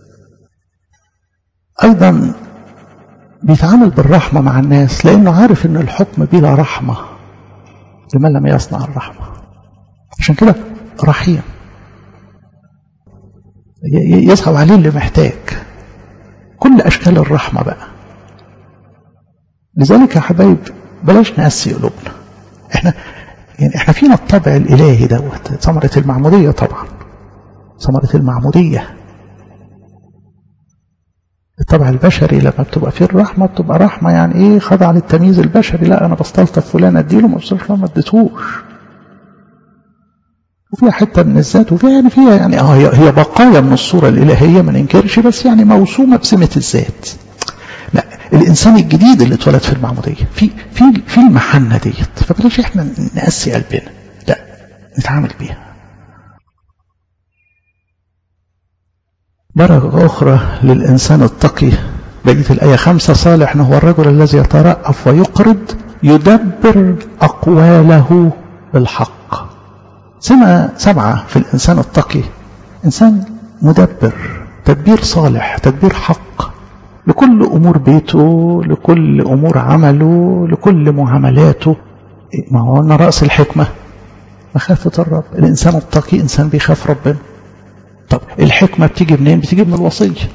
ايضا بيتعامل بالرحمه مع الناس لانه عارف ان الحكم بلا رحمه لمن لم يصنع الرحمه عشان كده رحيم يصعب عليه اللي محتاج كل أشكال الرحمة بقى لذلك يا حبايب بلاش نقسي قلوبنا احنا يعني احنا فينا الطبع الإلهي دوت ثمرة المعمودية طبعا ثمرة المعمودية الطبع البشري لما بتبقى فيه الرحمة بتبقى رحمة يعني ايه خضع للتمييز البشري لا انا بستلطف فلان اديله ما بصرفش ما اديتهوش وفيها حته من الذات وفيها يعني فيها يعني اه هي, هي بقايا من الصوره الالهيه ما ننكرش بس يعني موسومه بسمه الذات. لا الانسان الجديد اللي اتولد في المعموديه في في في المحنه ديت فبلاش احنا نقسي قلبنا لا نتعامل بيها. درجة أخرى للإنسان التقي بقية الآية خمسة صالح هو الرجل الذي يترأف ويقرض يدبر أقواله بالحق سمة سبعة في الإنسان التقي إنسان مدبر تدبير صالح تدبير حق لكل أمور بيته لكل أمور عمله لكل معاملاته ما هو أن رأس الحكمة مخافة الرب الإنسان التقي إنسان بيخاف ربنا طب الحكمة بتيجي منين بتيجي من الوصية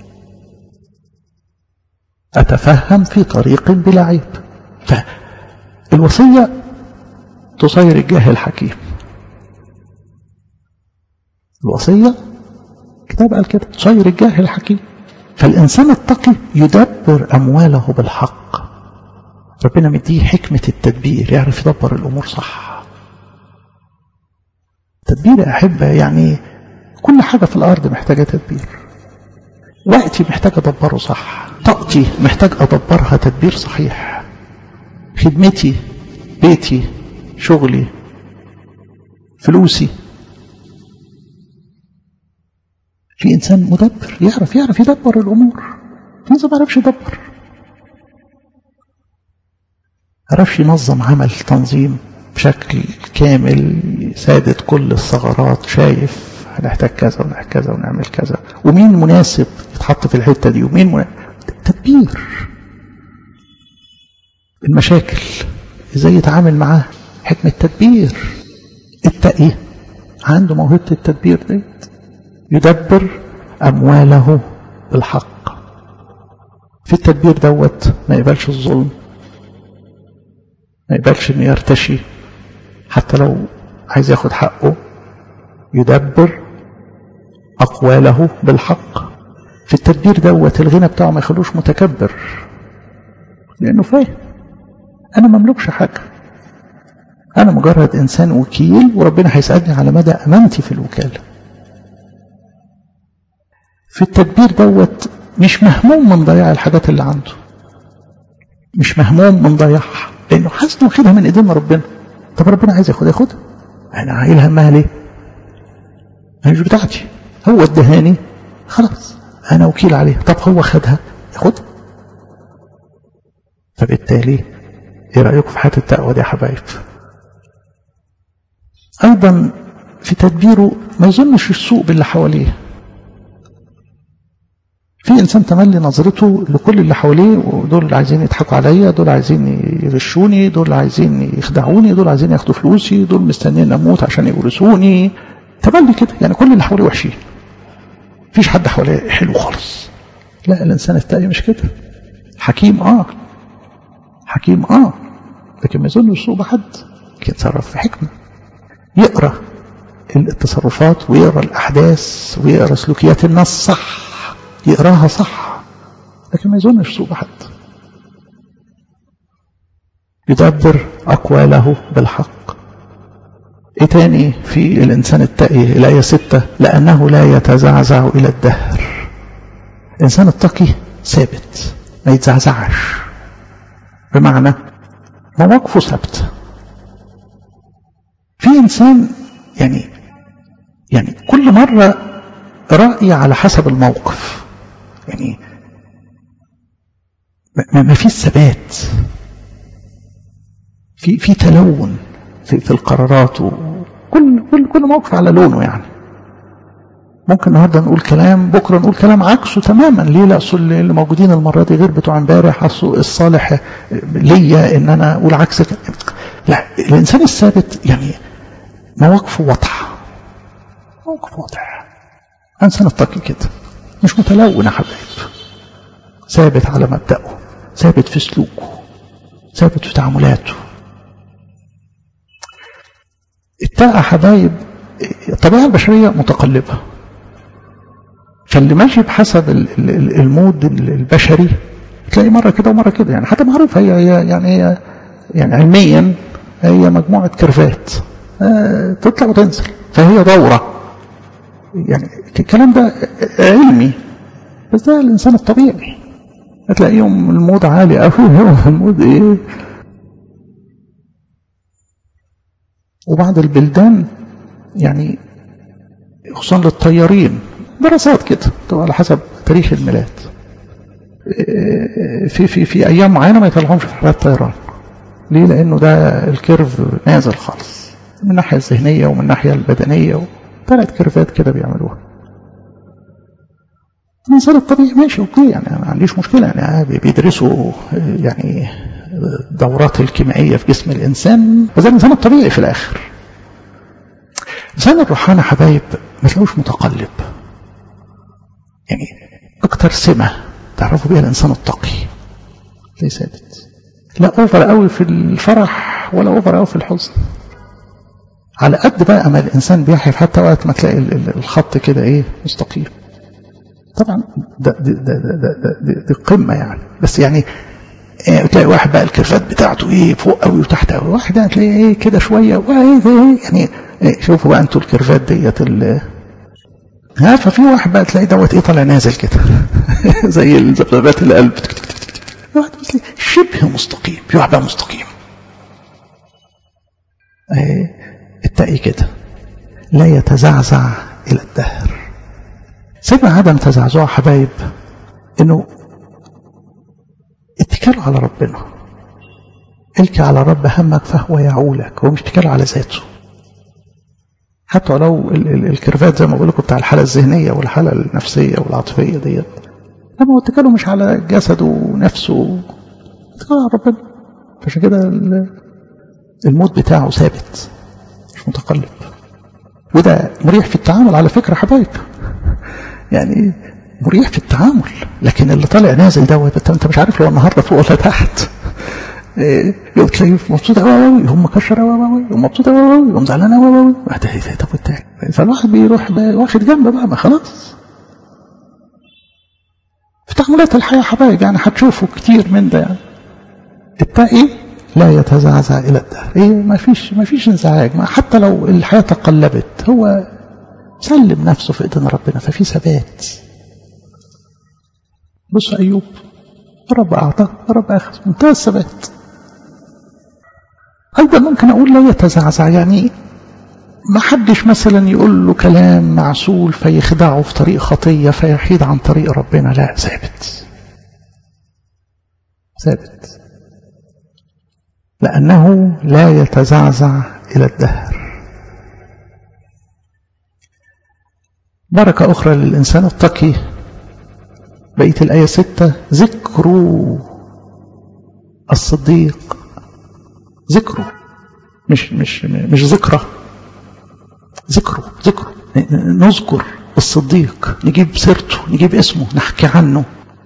أتفهم في طريق بلا عيب فالوصية تصير الجاهل حكيم الوصية كتاب قال كده تصير الجاهل حكيم فالإنسان التقي يدبر أمواله بالحق ربنا مديه حكمة التدبير يعرف يدبر الأمور صح تدبير يا أحبة يعني كل حاجة في الأرض محتاجة تدبير وقتي محتاج أدبره صح طاقتي محتاج أدبرها تدبير صحيح خدمتي بيتي شغلي فلوسي في إنسان مدبر يعرف يعرف يدبر الأمور في إنسان ما يعرفش يدبر عرفش ينظم عمل تنظيم بشكل كامل سادة كل الثغرات شايف هنحتاج كذا ونحتاج كذا ونعمل كذا ومين مناسب يتحط في الحتة دي ومين مناسب تدبير المشاكل ازاي يتعامل معاها حكمة تدبير التقي عنده موهبة التدبير ديت يدبر أمواله بالحق في التدبير دوت ما يقبلش الظلم ما يقبلش انه يرتشي حتى لو عايز ياخد حقه يدبر أقواله بالحق في التدبير دوت الغنى بتاعه ما يخلوش متكبر لأنه فاهم أنا مملكش حاجة أنا مجرد إنسان وكيل وربنا هيسألني على مدى أمانتي في الوكالة في التدبير دوت مش مهموم من ضياع الحاجات اللي عنده مش مهموم من ضياعها لأنه حاسس واخدها من إيدينا ربنا طب ربنا عايز ياخدها ياخدها أنا عايل همها ليه؟ هي مش بتاعتي هو ادهاني خلاص أنا وكيل عليه طب هو خدها ياخدها فبالتالي ايه رأيكم في حياة التقوى دي يا حبايب أيضا في تدبيره ما يظنش السوء باللي حواليه في إنسان تملي نظرته لكل اللي حواليه ودول عايزين يضحكوا عليا دول عايزين يغشوني دول عايزين يخدعوني دول عايزين ياخدوا فلوسي دول مستنيين أموت عشان يورثوني تملي كده يعني كل اللي حواليه وحشين مفيش حد حواليه حلو خالص لا الإنسان التقي مش كده حكيم آه حكيم آه لكن ما يظنش السوء بحد يتصرف في حكمة يقرأ التصرفات ويقرأ الأحداث ويقرأ سلوكيات الناس صح يقراها صح لكن ما يظنش سوء بحد يدبر أقواله بالحق ايه تاني في الإنسان التقي الآية ستة لأنه لا يتزعزع إلى الدهر الإنسان التقي ثابت ما يتزعزعش بمعنى مواقفه ثابتة في إنسان يعني يعني كل مرة رأي على حسب الموقف يعني ما, ما فيش ثبات في في تلون في, في القرارات كل كل كل موقف على لونه يعني ممكن النهارده نقول كلام بكره نقول كلام عكسه تماما ليه لا اصل اللي موجودين المره دي غير بتوع امبارح اصل الصالح ليا ان انا اقول عكس لا الانسان الثابت يعني مواقفه واضحه موقف واضح انسان التقي كده مش متلون يا حبايب ثابت على مبدأه ثابت في سلوكه ثابت في تعاملاته التاء حبايب الطبيعة البشرية متقلبة فاللي ماشي بحسب المود البشري تلاقي مرة كده ومرة كده يعني حتى معروف هي, هي يعني هي يعني علميا هي مجموعة كيرفات آه تطلع وتنزل فهي دورة يعني الكلام ده علمي بس ده الإنسان الطبيعي هتلاقيهم المود عالي قوي هو المود ايه وبعض البلدان يعني خصوصا للطيارين دراسات كده طبعا على حسب تاريخ الميلاد في في في ايام معينه ما يطلعهمش في حالات طيران ليه لانه ده الكيرف نازل خالص من الناحيه الذهنيه ومن الناحيه البدنيه ثلاث كيرفات كده بيعملوها الانسان الطبيعي ماشي اوكي يعني ما عنديش مشكله يعني بيدرسوا يعني الدورات الكيميائيه في جسم الانسان وده الانسان الطبيعي في الاخر الانسان الروحاني حبايب ما تلاقوش متقلب يعني اكتر سمه تعرفوا بيها الانسان التقي تلاقيه ثابت لا اوفر قوي في الفرح ولا اوفر قوي في الحزن على قد بقى ما الانسان بيحيف حتى وقت ما تلاقي الخط كده ايه مستقيم طبعا ده دي, ده ده ده دي, دي قمه يعني بس يعني إيه تلاقي واحد بقى الكرفات بتاعته ايه فوق قوي وتحت قوي واحد هتلاقيه ايه كده شويه وايه يعني إيه شوفوا بقى انتوا الكرفات ديت ها ففي واحد بقى تلاقي دوت ايه طالع نازل كده زي ذبذبات القلب واحد شبه مستقيم في واحد بقى مستقيم ايه التقي كده لا يتزعزع الى الدهر سبب عدم تزعزع حبايب انه اتكالوا على ربنا الك على رب همك فهو يعولك هو مش اتكال على ذاته حتى لو الكرفات زي ما بقول لكم بتاع الحاله الذهنيه والحاله النفسيه والعاطفيه ديت لما هو اتكاله مش على جسده ونفسه اتكاله على ربنا عشان كده الموت بتاعه ثابت مش متقلب وده مريح في التعامل على فكره حبايب يعني مريح في التعامل لكن اللي طالع نازل دوت انت مش عارف لو النهارده فوق ولا تحت يوم تلاقيه مبسوط قوي قوي يوم مكشر قوي قوي يوم مبسوط قوي قوي يوم زعلان قوي قوي طب والتاني فالواحد بيروح واخد جنب بقى ما خلاص في تعاملات الحياه حبايب يعني هتشوفوا كتير من ده يعني التقي لا يتزعزع الى الدهر ايه ما فيش ما فيش انزعاج ما حتى لو الحياه تقلبت هو سلم نفسه في ايدين ربنا ففي ثبات بص ايوب رب اعطى رب اخذ منتهى الثبات ايضا ممكن اقول لا يتزعزع يعني ما حدش مثلا يقول له كلام معسول فيخدعه في طريق خطيه فيحيد عن طريق ربنا لا ثابت ثابت لانه لا يتزعزع الى الدهر بركة أخرى للإنسان التقي بقية الآية ستة ذكروا الصديق ذكروا مش مش مش ذكرى ذكروا ذكروا نذكر الصديق نجيب سيرته نجيب اسمه نحكي عنه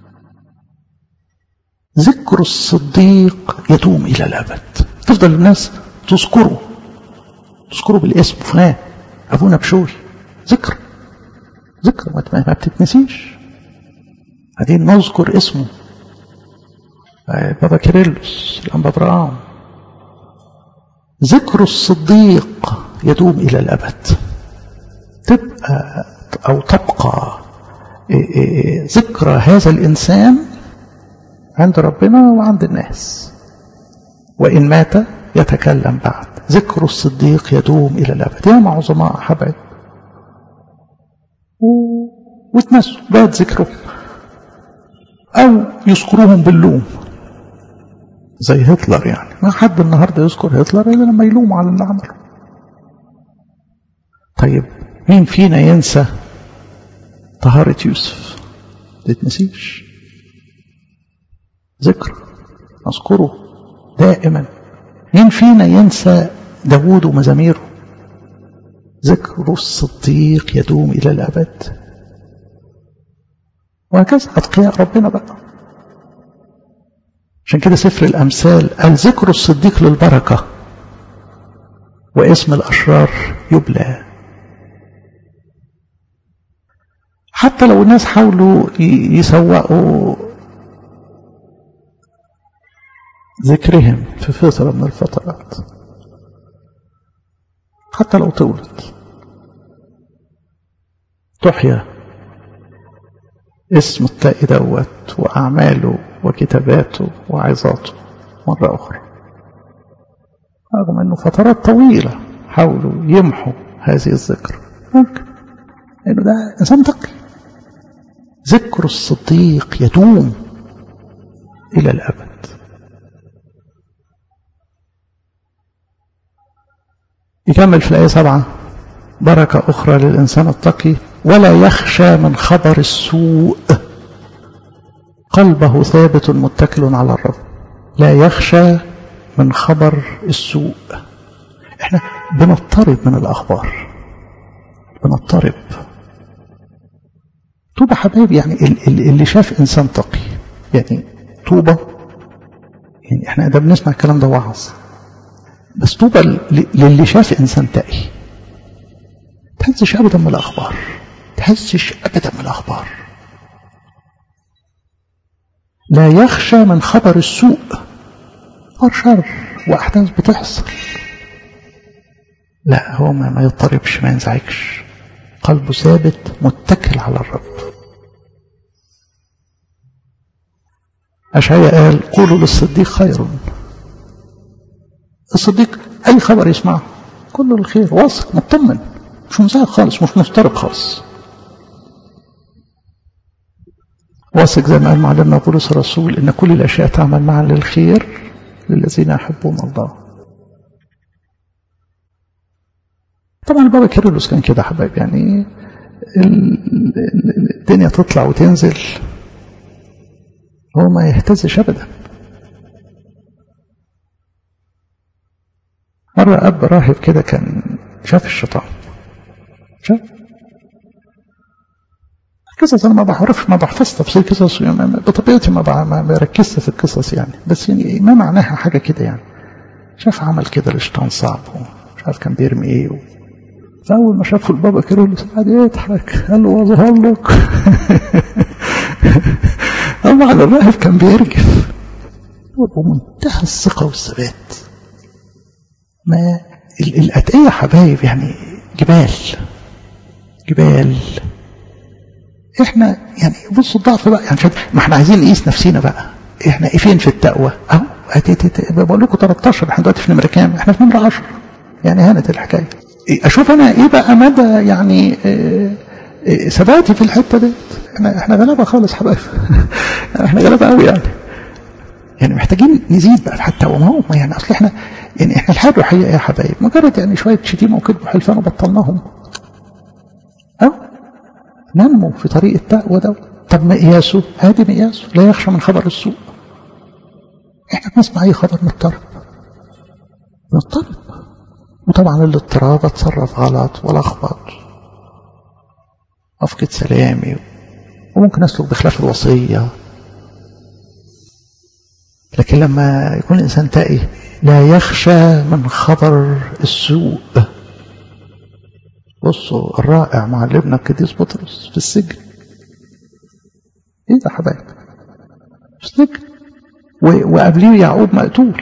ذكر الصديق يدوم إلى الأبد تفضل الناس تذكره تذكره بالاسم فلان أبونا بشوي ذكر ذكر ما بتتنسيش بعدين نذكر اسمه بابا كيرلس الأنبا ابراهام ذكر الصديق يدوم إلى الأبد تبقى أو تبقى ذكرى هذا الإنسان عند ربنا وعند الناس وإن مات يتكلم بعد ذكر الصديق يدوم إلى الأبد يا عظماء حبايب واتنسوا بعد ذكرهم أو يذكروهم باللوم زي هتلر يعني ما حد النهارده يذكر هتلر إلا لما يلوموا على اللي عمله طيب مين فينا ينسى طهارة يوسف تتنسيش ذكر نذكره دائما مين فينا ينسى داوود ومزاميره ذكر الصديق يدوم إلى الأبد وهكذا أتقياء ربنا بقى عشان كده سفر الأمثال قال ذكر الصديق للبركة واسم الأشرار يبلى حتى لو الناس حاولوا يسوقوا ذكرهم في فترة من الفترات حتى لو طولت تحيا اسم التائي دوت وأعماله وكتاباته وعظاته مرة أخرى رغم أنه فترات طويلة حاولوا يمحوا هذه الذكر ممكن لأنه ده إنسان تقي ذكر الصديق يدوم إلى الأبد يكمل في الآية سبعة بركة أخرى للإنسان التقي ولا يخشى من خبر السوء قلبه ثابت متكل على الرب لا يخشى من خبر السوء احنا بنضطرب من الأخبار بنضطرب طوبى حبايبي يعني اللي شاف إنسان تقي يعني طوبى يعني احنا ده بنسمع الكلام ده وعظ بس طوبى للي شاف إنسان تقي تهزش أبدا من الأخبار تهزش أبدا من الأخبار لا يخشى من خبر السوء خبر شر وأحداث بتحصل لا هو ما, ما يضطربش ما ينزعجش قلبه ثابت متكل على الرب أشعياء قال قولوا للصديق خير الصديق أي خبر يسمعه كله الخير واثق مطمن مش منزعج خالص مش مضطرب خالص واثق زي ما قال معلمنا بولس الرسول ان كل الاشياء تعمل معا للخير للذين يحبون الله طبعا البابا كيرلس كان كده حبايب يعني الدنيا تطلع وتنزل هو ما يهتزش ابدا مرة أب راهب كده كان شاف الشيطان شاف قصص أنا ما بعرفش ما بحفظ تفسير قصص يعني بطبيعتي ما ما بركزش في القصص يعني بس يعني ما معناها حاجة كده يعني شاف عمل كده الشيطان صعب مش عارف كان بيرمي ايه و... فأول ما شافه البابا كيرلس قعد يضحك قال له وظهر لك طبعا الراهب كان بيرجف بمنتهى الثقة والثبات ما الأتقية حبايب يعني جبال جبال احنا يعني بصوا الضعف بقى يعني ما احنا عايزين نقيس نفسينا بقى احنا ايه فين في التقوى اهو بقول لكم 13 احنا دلوقتي في نمره كام احنا في نمره 10 يعني هانت الحكايه اشوف انا ايه بقى مدى يعني ثباتي في الحته دي احنا احنا غلابه خالص حبايب احنا غلابه قوي يعني يعني محتاجين نزيد بقى حتى وما هو يعني اصل احنا يعني احنا الحياه الروحيه يا حبايب مجرد يعني شويه شتيمه وكذب وحلفان وبطلناهم أو ننمو في طريق التقوى ده طب مقياسه هادي مقياسه لا يخشى من خبر السوء احنا بنسمع اي خبر نضطرب نضطرب وطبعا الاضطراب اتصرف غلط ولخبط افقد سلامي وممكن اسلك بخلاف الوصيه لكن لما يكون الانسان تقي لا يخشى من خبر السوء بصوا الرائع معلمنا القديس بطرس في السجن ايه ده حبايب في السجن وقبليه يعقوب مقتول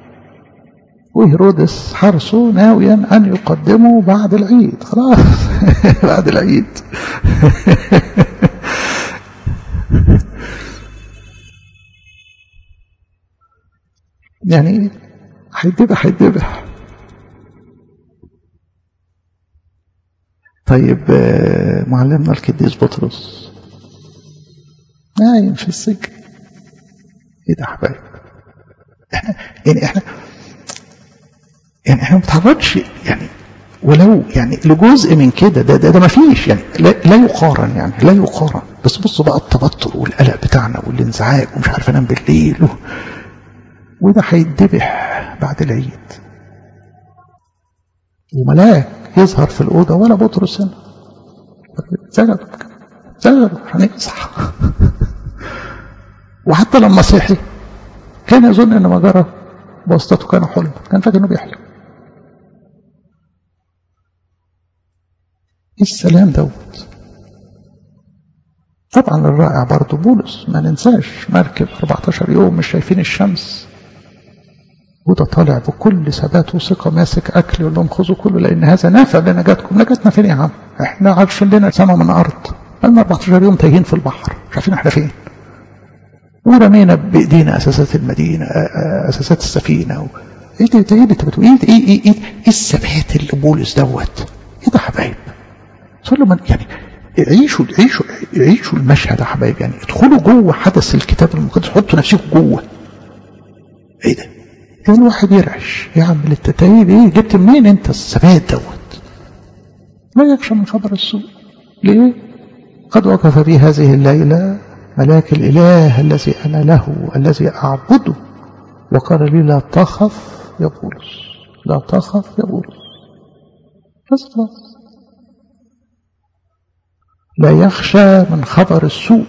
وهيرودس حرصه ناويا ان يقدمه بعد العيد خلاص بعد العيد يعني هيدبح هيدبح طيب معلمنا القديس بطرس نايم في السجن ايه ده حبايب احنا يعني احنا يعني احنا ما بنتعرضش يعني ولو يعني لجزء من كده ده ده, ده ما فيش يعني لا, لا يقارن يعني لا يقارن بس بصوا بقى التبطل والقلق بتاعنا والانزعاج ومش عارف انام بالليل و... وده هيتذبح بعد العيد وملاك يظهر في الأوضة ولا بطرس هنا سجدوا سجدوا هنمسح وحتى لما صحي كان يظن ان ما جرى بواسطته كان حلم كان فاكر انه بيحلم ايه السلام دوت طبعا الرائع برضه بولس ما ننساش مركب 14 يوم مش شايفين الشمس وده طالع بكل ثبات وثقة ماسك أكل يقول لهم خذوا كله لأن هذا نافع لنجاتكم نجاتنا فين يا عم احنا عارفين لنا سما من أرض لنا 14 يوم تايهين في البحر مش عارفين احنا فين ورمينا بإيدينا أساسات المدينة أساسات السفينة و... ايه ده ايه ده بتقول ايه ايه ايه ايه, إيه الثبات اللي بولس دوت ايه ده حبايب صلوا من يعني عيشوا عيشوا عيشوا المشهد يا حبايب يعني ادخلوا جوه حدث الكتاب المقدس حطوا نفسكم جوه ايه ده كان واحد يرعش يا عم التتايب ايه جبت منين انت الثبات دوت لا يخشى من خبر السوء ليه قد وقف بي هذه الليلة ملاك الإله الذي أنا له الذي أعبده وقال لي لا تخف يا بولس لا تخف يا بولس بس خلاص لا يخشى من خبر السوء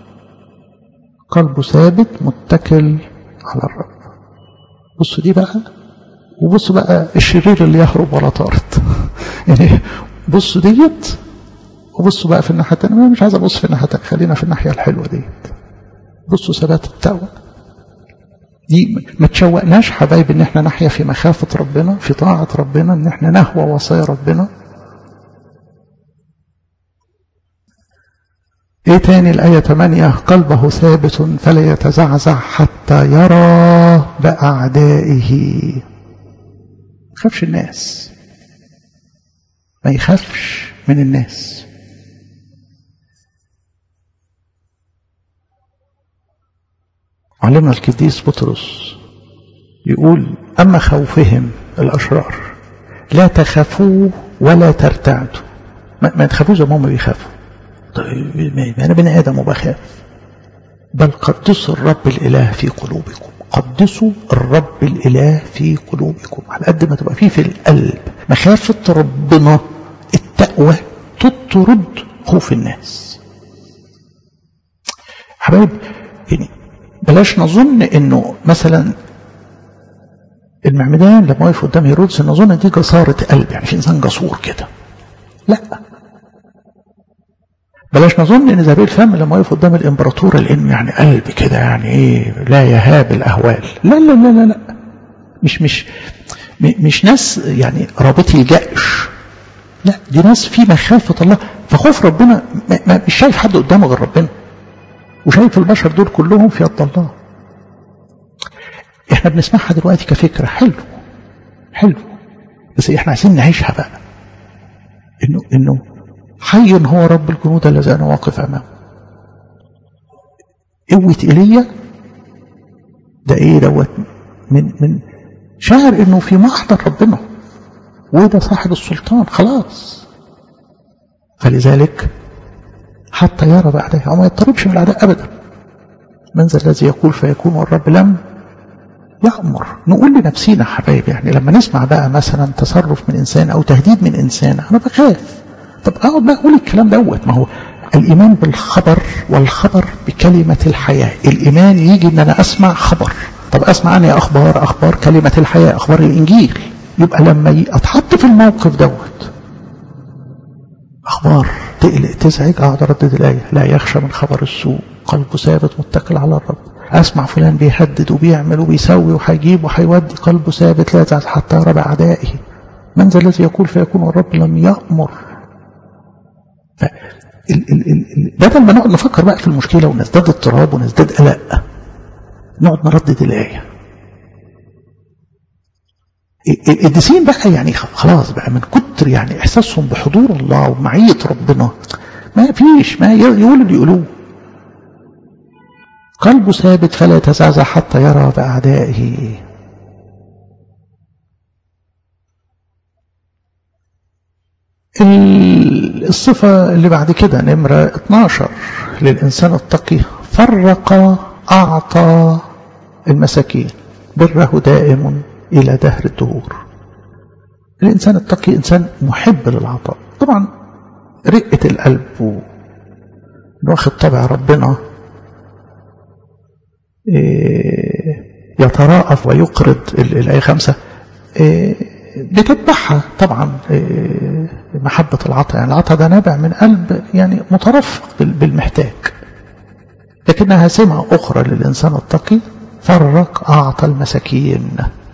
قلبه ثابت متكل على الرب بص دي بقى وبص بقى الشرير اللي يهرب ولا طارد يعني بص ديت وبصوا بقى في الناحية التانية مش عايز ابص في الناحية التانية خلينا في الناحية الحلوة ديت بصوا ثبات التقوى دي ما تشوقناش حبايب ان احنا نحيا في مخافة ربنا في طاعة ربنا ان احنا نهوى وصايا ربنا ايه تاني الآية 8 قلبه ثابت فلا يتزعزع حتى يرى بأعدائه ما يخافش الناس ما يخافش من الناس علمنا القديس بطرس يقول أما خوفهم الأشرار لا تخافوا ولا ترتعدوا ما, ما تخافوش زي ما هم بيخافوا طيب أنا بني آدم وبخاف بل قدسوا الرب الإله في قلوبكم قدسوا الرب الإله في قلوبكم على قد ما تبقى فيه في القلب مخافة ربنا التقوى تطرد خوف الناس حبايب يعني بلاش نظن انه مثلا المعمدان لما وقف قدام هيرودس نظن دي جسارة قلب يعني في انسان جسور كده لا بلاش نظن ان زبيب فم لما وقف قدام الامبراطورة لانه يعني قلب كده يعني ايه لا يهاب الاهوال لا لا لا لا لا مش مش مش ناس يعني رابطي الجأش لا دي ناس في مخافة الله فخوف ربنا ما ما مش شايف حد قدامه غير ربنا وشايف البشر دول كلهم في يد الله احنا بنسمعها دلوقتي كفكرة حلو حلو بس احنا عايزين نعيشها بقى انه انه حي هو رب الجنود الذي انا واقف امامه قوة ايليا ده ايه دوت من من شاعر انه في محضر ربنا وده صاحب السلطان خلاص فلذلك حتى يرى بعدها وما يضطربش من الأعداء أبدا من ذا الذي يقول فيكون والرب لم يأمر نقول لنفسينا حبايب يعني لما نسمع بقى مثلا تصرف من إنسان أو تهديد من إنسان أنا بخاف طب أقعد بقى أقول الكلام دوت ما هو الإيمان بالخبر والخبر بكلمة الحياة الإيمان يجي إن أنا أسمع خبر طب أسمع أنا أخبار أخبار كلمة الحياة أخبار الإنجيل يبقى لما أتحط في الموقف دوت أخبار تقلق تزعج أقعد أردد الآية لا يخشى من خبر السوء قلبه ثابت متكل على الرب أسمع فلان بيهدد وبيعمل وبيسوي وهيجيب وهيودي قلبه ثابت لا يزعج حتى يرى بأعدائه من ذا الذي يقول فيكون الرب لم يأمر ف ال ال ال بدل ما نقعد نفكر بقى في المشكلة ونزداد اضطراب ونزداد قلق نقعد نردد الآية القديسين بقى يعني خلاص بقى من كتر يعني احساسهم بحضور الله ومعيه ربنا ما فيش ما يقولوا اللي يقولوه قلبه ثابت فلا يتزعزع حتى يرى بأعدائه الصفة اللي بعد كده نمرة 12 للإنسان التقي فرق أعطى المساكين بره دائم إلى دهر الدهور الإنسان التقي إنسان محب للعطاء طبعا رقة القلب واخد طبع ربنا يتراءف ويقرض الآية خمسة بتتبعها طبعا محبة العطاء يعني العطاء ده نابع من قلب يعني مترفق بالمحتاج لكنها سمة أخرى للإنسان التقي فرق أعطى المساكين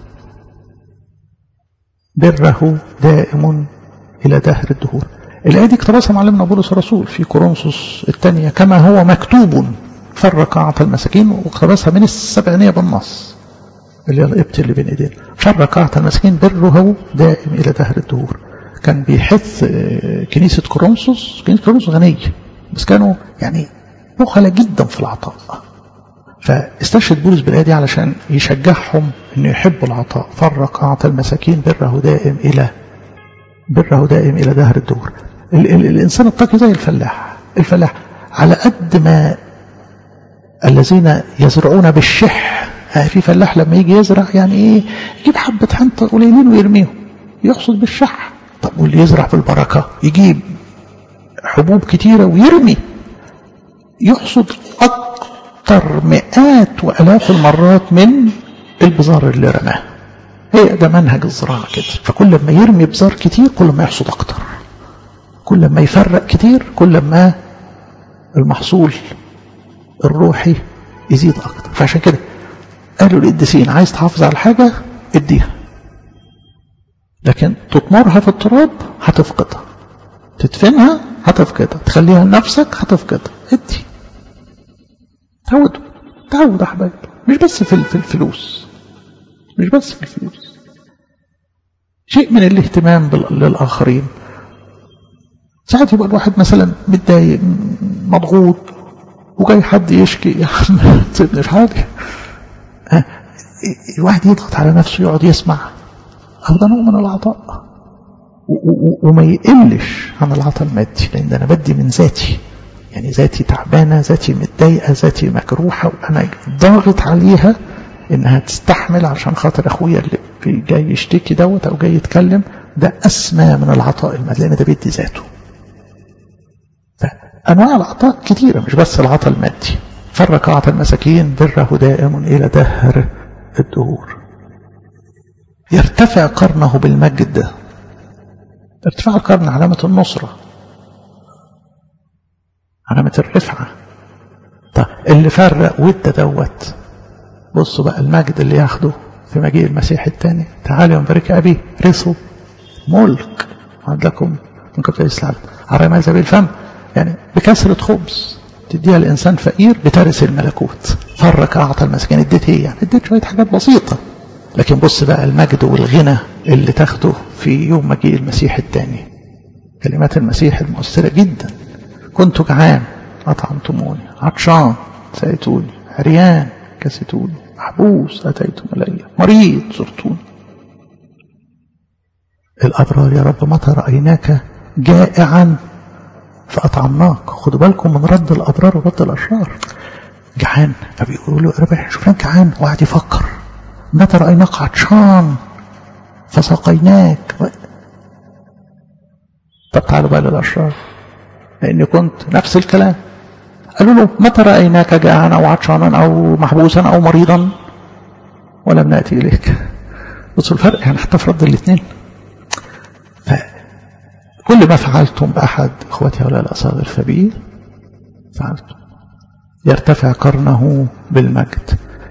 بره دائم إلى دهر الدهور الآية دي اقتبسها معلمنا بولس الرسول في كورنثوس الثانية كما هو مكتوب فرق أعطى المساكين واقتبسها من السبعينية بالنص اللي هي القبط اللي بين ايدينا فرق أعطى المساكين بره دائم إلى دهر الدهور كان بيحث كنيسة كورنثوس كنيسة كورنثوس غنية بس كانوا يعني بخلة جدا في العطاء فاستشهد بولس بالآية دي علشان يشجعهم انه يحبوا العطاء فرق أعطى المساكين بره دائم إلى بره دائم إلى دهر الدور ال ال الإنسان التقي زي الفلاح الفلاح على قد ما الذين يزرعون بالشح في فلاح لما يجي يزرع يعني ايه يجيب حبة حنطة قليلين ويرميهم يحصد بالشح طب واللي يزرع بالبركة يجيب حبوب كتيرة ويرمي يحصد أكثر مئات وألاف المرات من البذار اللي رماه هي ده منهج الزراعة كده فكل ما يرمي بذار كتير كل ما يحصد أكتر كل ما يفرق كتير كل ما المحصول الروحي يزيد أكتر فعشان كده قالوا للقديسين عايز تحافظ على الحاجة اديها لكن تطمرها في التراب هتفقدها تدفنها هتفقدها تخليها لنفسك هتفقدها ادي تعودوا تعودوا يا حبايبي مش بس في في الفلوس مش بس في الفلوس شيء من الاهتمام للآخرين ساعات يبقى الواحد مثلا متضايق مضغوط وجاي حد يشكي يا عم ما تسيبني في حالي الواحد يضغط على نفسه يقعد يسمع أو ده نوع من العطاء وما يقلش عن العطاء المادي لأن أنا بدي من ذاتي يعني ذاتي تعبانة ذاتي متضايقة ذاتي مجروحة وأنا ضاغط عليها إنها تستحمل عشان خاطر أخويا اللي جاي يشتكي دوت أو جاي يتكلم ده أسمى من العطاء المادي لأن ده بيدي ذاته فأنواع العطاء كتيرة مش بس العطاء المادي فرق أعطى المساكين بره دائم إلى دهر الدهور يرتفع قرنه بالمجد ارتفاع القرن علامة النصرة علامة الرفعة طيب اللي فرق ود دوت بصوا بقى المجد اللي ياخده في مجيء المسيح الثاني تعالوا ينبرك أبي رثوا ملك عندكم ممكن تسلم على ما زبيل الفم يعني بكسرة خبز تديها الإنسان فقير بترث الملكوت فرق أعطى المسكين اديت ايه يعني اديت شوية حاجات بسيطة لكن بص بقى المجد والغنى اللي تاخده في يوم مجيء المسيح الثاني كلمات المسيح المؤثرة جدا كنت جعان أطعمتموني عطشان سأيتوني عريان كستوني محبوس أتيتم إلي مريض زرتوني الأبرار يا رب متى رأيناك جائعا فأطعمناك خدوا بالكم من رد الأبرار ورد الأشرار جعان فبيقولوا له يا رب احنا شفناك جعان وقعد يفكر متى رأيناك عطشان فسقيناك طب تعالوا بقى للأشرار لأني كنت نفس الكلام قالوا له متى رأيناك جاعا أو عطشانا أو محبوسا أو مريضا ولم نأتي إليك بصوا الفرق يعني حتى في رد الاثنين فكل ما فعلتم بأحد إخوتي هؤلاء الأصاغر فبي فعلتم يرتفع قرنه بالمجد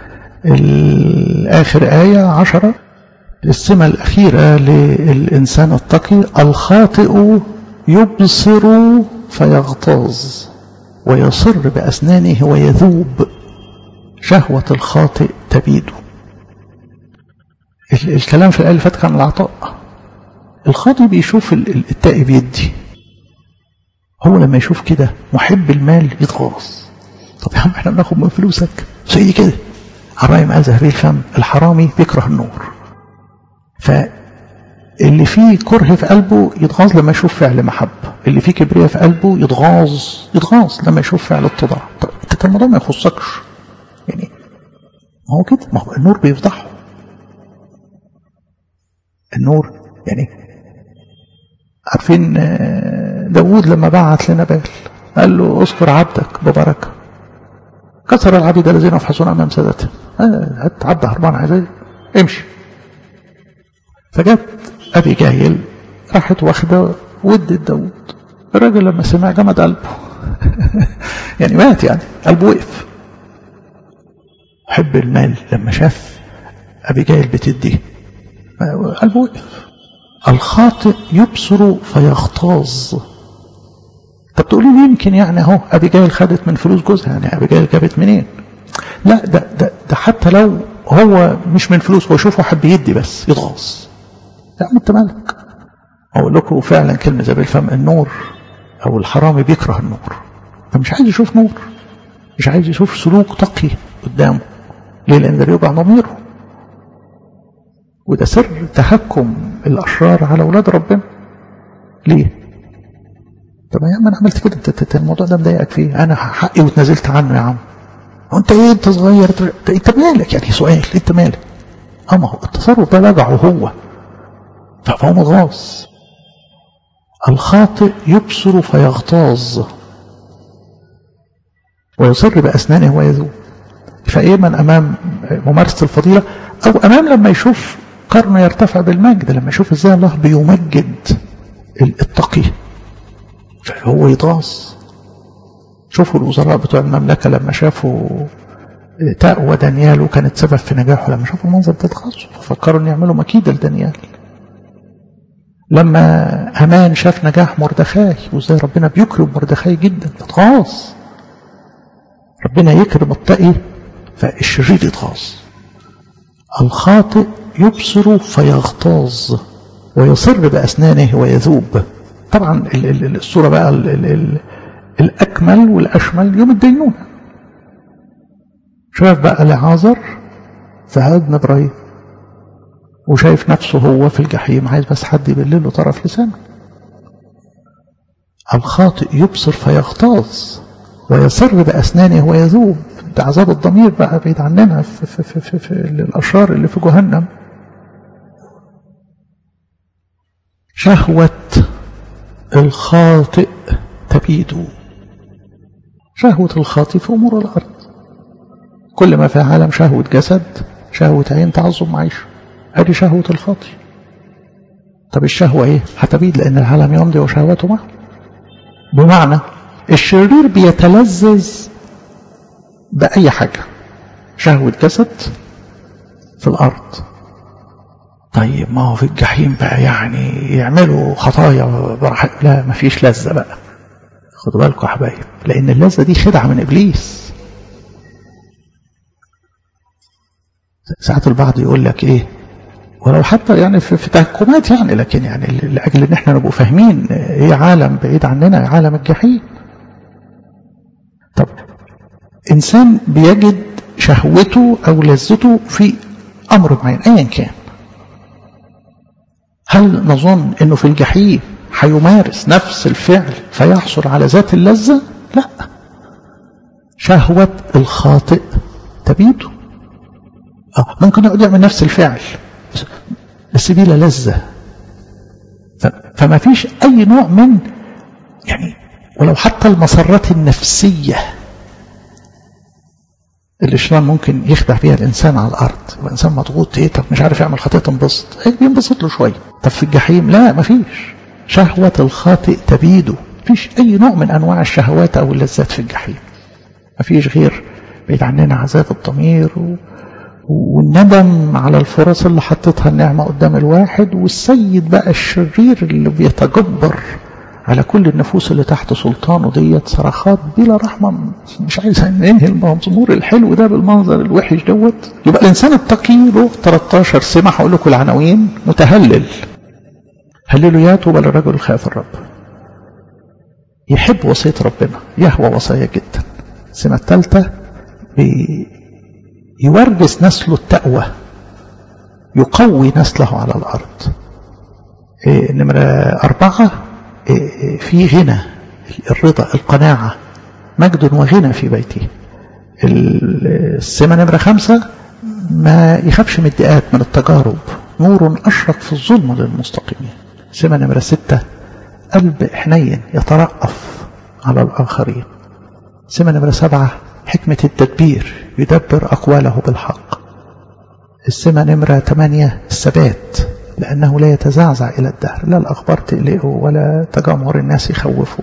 الآخر آية عشرة السمة الأخيرة للإنسان التقي الخاطئ يبصر فيغتاظ ويصر بأسنانه ويذوب شهوة الخاطئ تبيد الكلام في الآية اللي فات كان العطاء الخاطي بيشوف التائب يدي هو لما يشوف كده محب المال يتغاظ طب يا عم احنا بناخد من فلوسك زي كده عرايم قال زهري الفم الحرامي بيكره النور فاللي فيه كره في قلبه يتغاظ لما يشوف فعل محبة اللي فيه كبرياء في قلبه يتغاظ يتغاظ لما يشوف فعل اتضاع طب انت الموضوع ما يخصكش يعني ما هو كده ما هو النور بيفضحه النور يعني عارفين داود لما بعت لنبال قال له اذكر عبدك ببركة كسر العبيد الذين يفحصون امام سادته هات عبد هربان عايز امشي فجت ابي جايل راحت واخده ودت داود الراجل لما سمع جمد قلبه يعني مات يعني قلبه وقف حب المال لما شاف ابي جايل بتديه قلبه وقف الخاطئ يبصر فيغتاظ طب تقولي لي يمكن يعني اهو ابيجايل خدت من فلوس جوزها يعني ابيجايل جابت منين لا ده, ده, ده حتى لو هو مش من فلوس هو شوفه حب يدي بس يتغاظ يا عم انت مالك اقول لكم فعلا كلمه زي بالفم النور او الحرامي بيكره النور فمش عايز يشوف نور مش عايز يشوف سلوك تقي قدامه ليه لان ده بيوجع ضميره وده سر تحكم الأشرار على أولاد ربنا ليه طب يا عم أنا عملت كده انت الموضوع ده مضايقك فيه أنا حقي واتنازلت عنه يا عم وانت ايه انت صغير انت مالك يعني سؤال انت مالك اما هو التصرف ده وجعه هو فهو مغاظ الخاطئ يبصر فيغتاظ ويصر بأسنانه ويذوب فإيما أمام ممارسة الفضيلة أو أمام لما يشوف قرنه يرتفع بالمجد لما يشوف ازاي الله بيمجد التقي فهو يتغاظ شوفوا الوزراء بتوع المملكة لما شافوا تقوى دانيال وكانت سبب في نجاحه لما شافوا المنظر ده اتغاظوا ففكروا ان يعملوا مكيدة لدانيال لما همان شاف نجاح مردخاي وازاي ربنا بيكرم مردخاي جدا اتغاظ ربنا يكرم التقي فالشرير يتغاظ الخاطئ يبصر فيغتاظ ويصر بأسنانه ويذوب طبعا الصورة بقى ال ال ال الأكمل والأشمل يوم الدينونة شاف بقى لعازر في هدن إبراهيم وشايف نفسه هو في الجحيم عايز بس حد يبلل له طرف لسانه الخاطئ يبصر فيغتاظ ويصر بأسنانه ويذوب ده عذاب الضمير بقى بعيد عننا في, في, في, في, في الأشرار اللي في جهنم شهوة الخاطئ تبيد شهوة الخاطئ في أمور الأرض كل ما في عالم شهوة جسد شهوة عين تعظم معيشه ادي شهوة الخاطئ طب الشهوة ايه هتبيد لان العالم يمضي وشهواته معه بمعنى الشرير بيتلذذ بأي حاجة شهوة جسد في الأرض طيب ما هو في الجحيم بقى يعني يعملوا خطايا برح... لا ما فيش لذة بقى خدوا بالكم يا حبايب لأن اللذة دي خدعة من إبليس ساعات البعض يقول لك إيه ولو حتى يعني في, في تهكمات يعني لكن يعني لأجل إن إحنا نبقوا فاهمين إيه عالم بعيد عننا عالم الجحيم طب إنسان بيجد شهوته أو لذته في أمر معين أيا كان هل نظن أنه في الجحيم هيمارس نفس الفعل فيحصل على ذات اللذة لا شهوة الخاطئ تبيده آه ممكن يقعد يعمل نفس الفعل بس بلا لذة فما فيش أي نوع من يعني ولو حتى المسرات النفسية اللي الشيطان ممكن يخدع فيها الإنسان على الأرض الإنسان مضغوط إيه طب مش عارف يعمل خطية تنبسط إيه بينبسط له شوية طب في الجحيم لا مفيش شهوة الخاطئ تبيده مفيش أي نوع من أنواع الشهوات أو اللذات في الجحيم مفيش غير بعيد عننا عذاب الضمير و... والندم على الفرص اللي حطتها النعمة قدام الواحد والسيد بقى الشرير اللي بيتجبر على كل النفوس اللي تحت سلطانه ديت صرخات بلا رحمة مش عايز ننهي المزمور الحلو ده بالمنظر الوحش دوت يبقى الإنسان التقي له 13 سمة هقول لكم العناوين متهلل هللوا يا طوبى للرجل الخائف الرب يحب وصية ربنا يهوى وصايا جدا السمة الثالثة يورث نسله التقوى يقوي نسله على الأرض إيه نمرة أربعة إيه في غنى الرضا القناعة مجد وغنى في بيته السمة نمرة خمسة ما يخافش من الدقات من التجارب نور أشرق في الظلمة للمستقيمين سمة نمرة ستة قلب حنين يترأف على الآخرين سمة نمرة سبعة حكمة التدبير يدبر أقواله بالحق السمة نمرة ثمانية الثبات لأنه لا يتزعزع إلى الدهر لا الأخبار تقلقه ولا تجمهر الناس يخوفه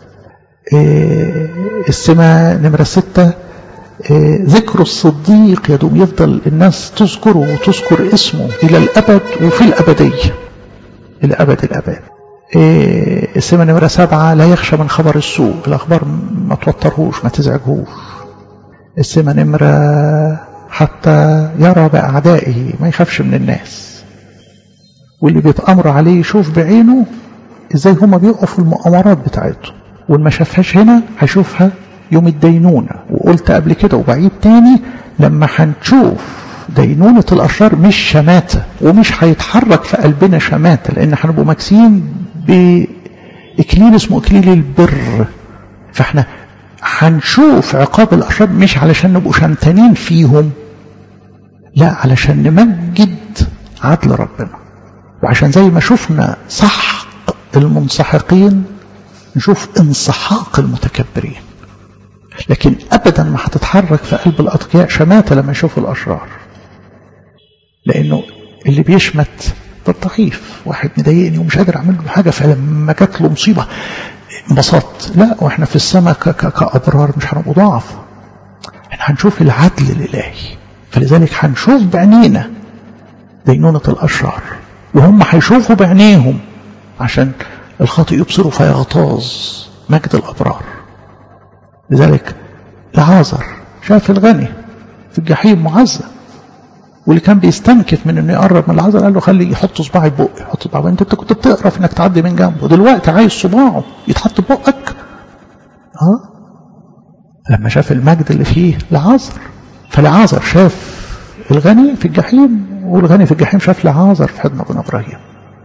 السمة نمرة ستة ذكر الصديق يدوم يفضل الناس تذكره وتذكر اسمه إلى الأبد وفي الأبدية إلى أبد الأبد السمة نمرة سبعة لا يخشى من خبر السوء الأخبار ما توترهوش ما تزعجهوش السمة نمرة حتى يرى بأعدائه ما يخافش من الناس واللي بيتأمر عليه يشوف بعينه ازاي هما بيقفوا في المؤامرات بتاعتهم واللي ما شافهاش هنا هيشوفها يوم الدينونة وقلت قبل كده وبعيد تاني لما هنشوف دينونة الأشرار مش شماتة ومش هيتحرك في قلبنا شماتة لأن هنبقوا ماكسين بإكليل اسمه إكليل البر فاحنا هنشوف عقاب الأشرار مش علشان نبقوا شمتانين فيهم لا علشان نمجد عدل ربنا وعشان زي ما شفنا سحق المنسحقين نشوف انسحاق المتكبرين لكن ابدا ما هتتحرك في قلب الاتقياء شماته لما يشوفوا الاشرار لانه اللي بيشمت ده ضعيف واحد مضايقني ومش قادر اعمل له حاجه فلما جات له مصيبه انبسطت لا واحنا في السماء كابرار مش هنبقوا ضعف احنا هنشوف العدل الالهي فلذلك هنشوف بعينينا دينونه الاشرار وهم هيشوفوا بعينيهم عشان الخاطئ يبصروا فيغتاظ مجد الابرار لذلك لعازر شاف الغني في الجحيم معذب واللي كان بيستنكف من انه يقرب من العذر قال له خلي يحط صباعي في بقي يحط صباعي انت كنت بتقرف انك تعدي من جنبه دلوقتي عايز صباعه يتحط في بقك ها لما شاف المجد اللي فيه لعازر فلعازر شاف الغني في الجحيم والغني في الجحيم شاف لعازر في حضن ابن ابراهيم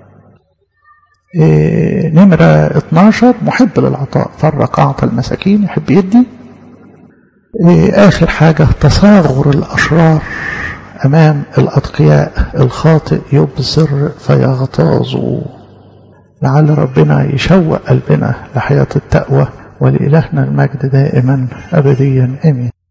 إيه نمرة 12 محب للعطاء فرق أعطى المساكين يحب يدي إيه آخر حاجة تصاغر الأشرار أمام الأتقياء الخاطئ يبصر فيغتاظ لعل ربنا يشوق قلبنا لحياة التقوى ولإلهنا المجد دائما أبديا آمين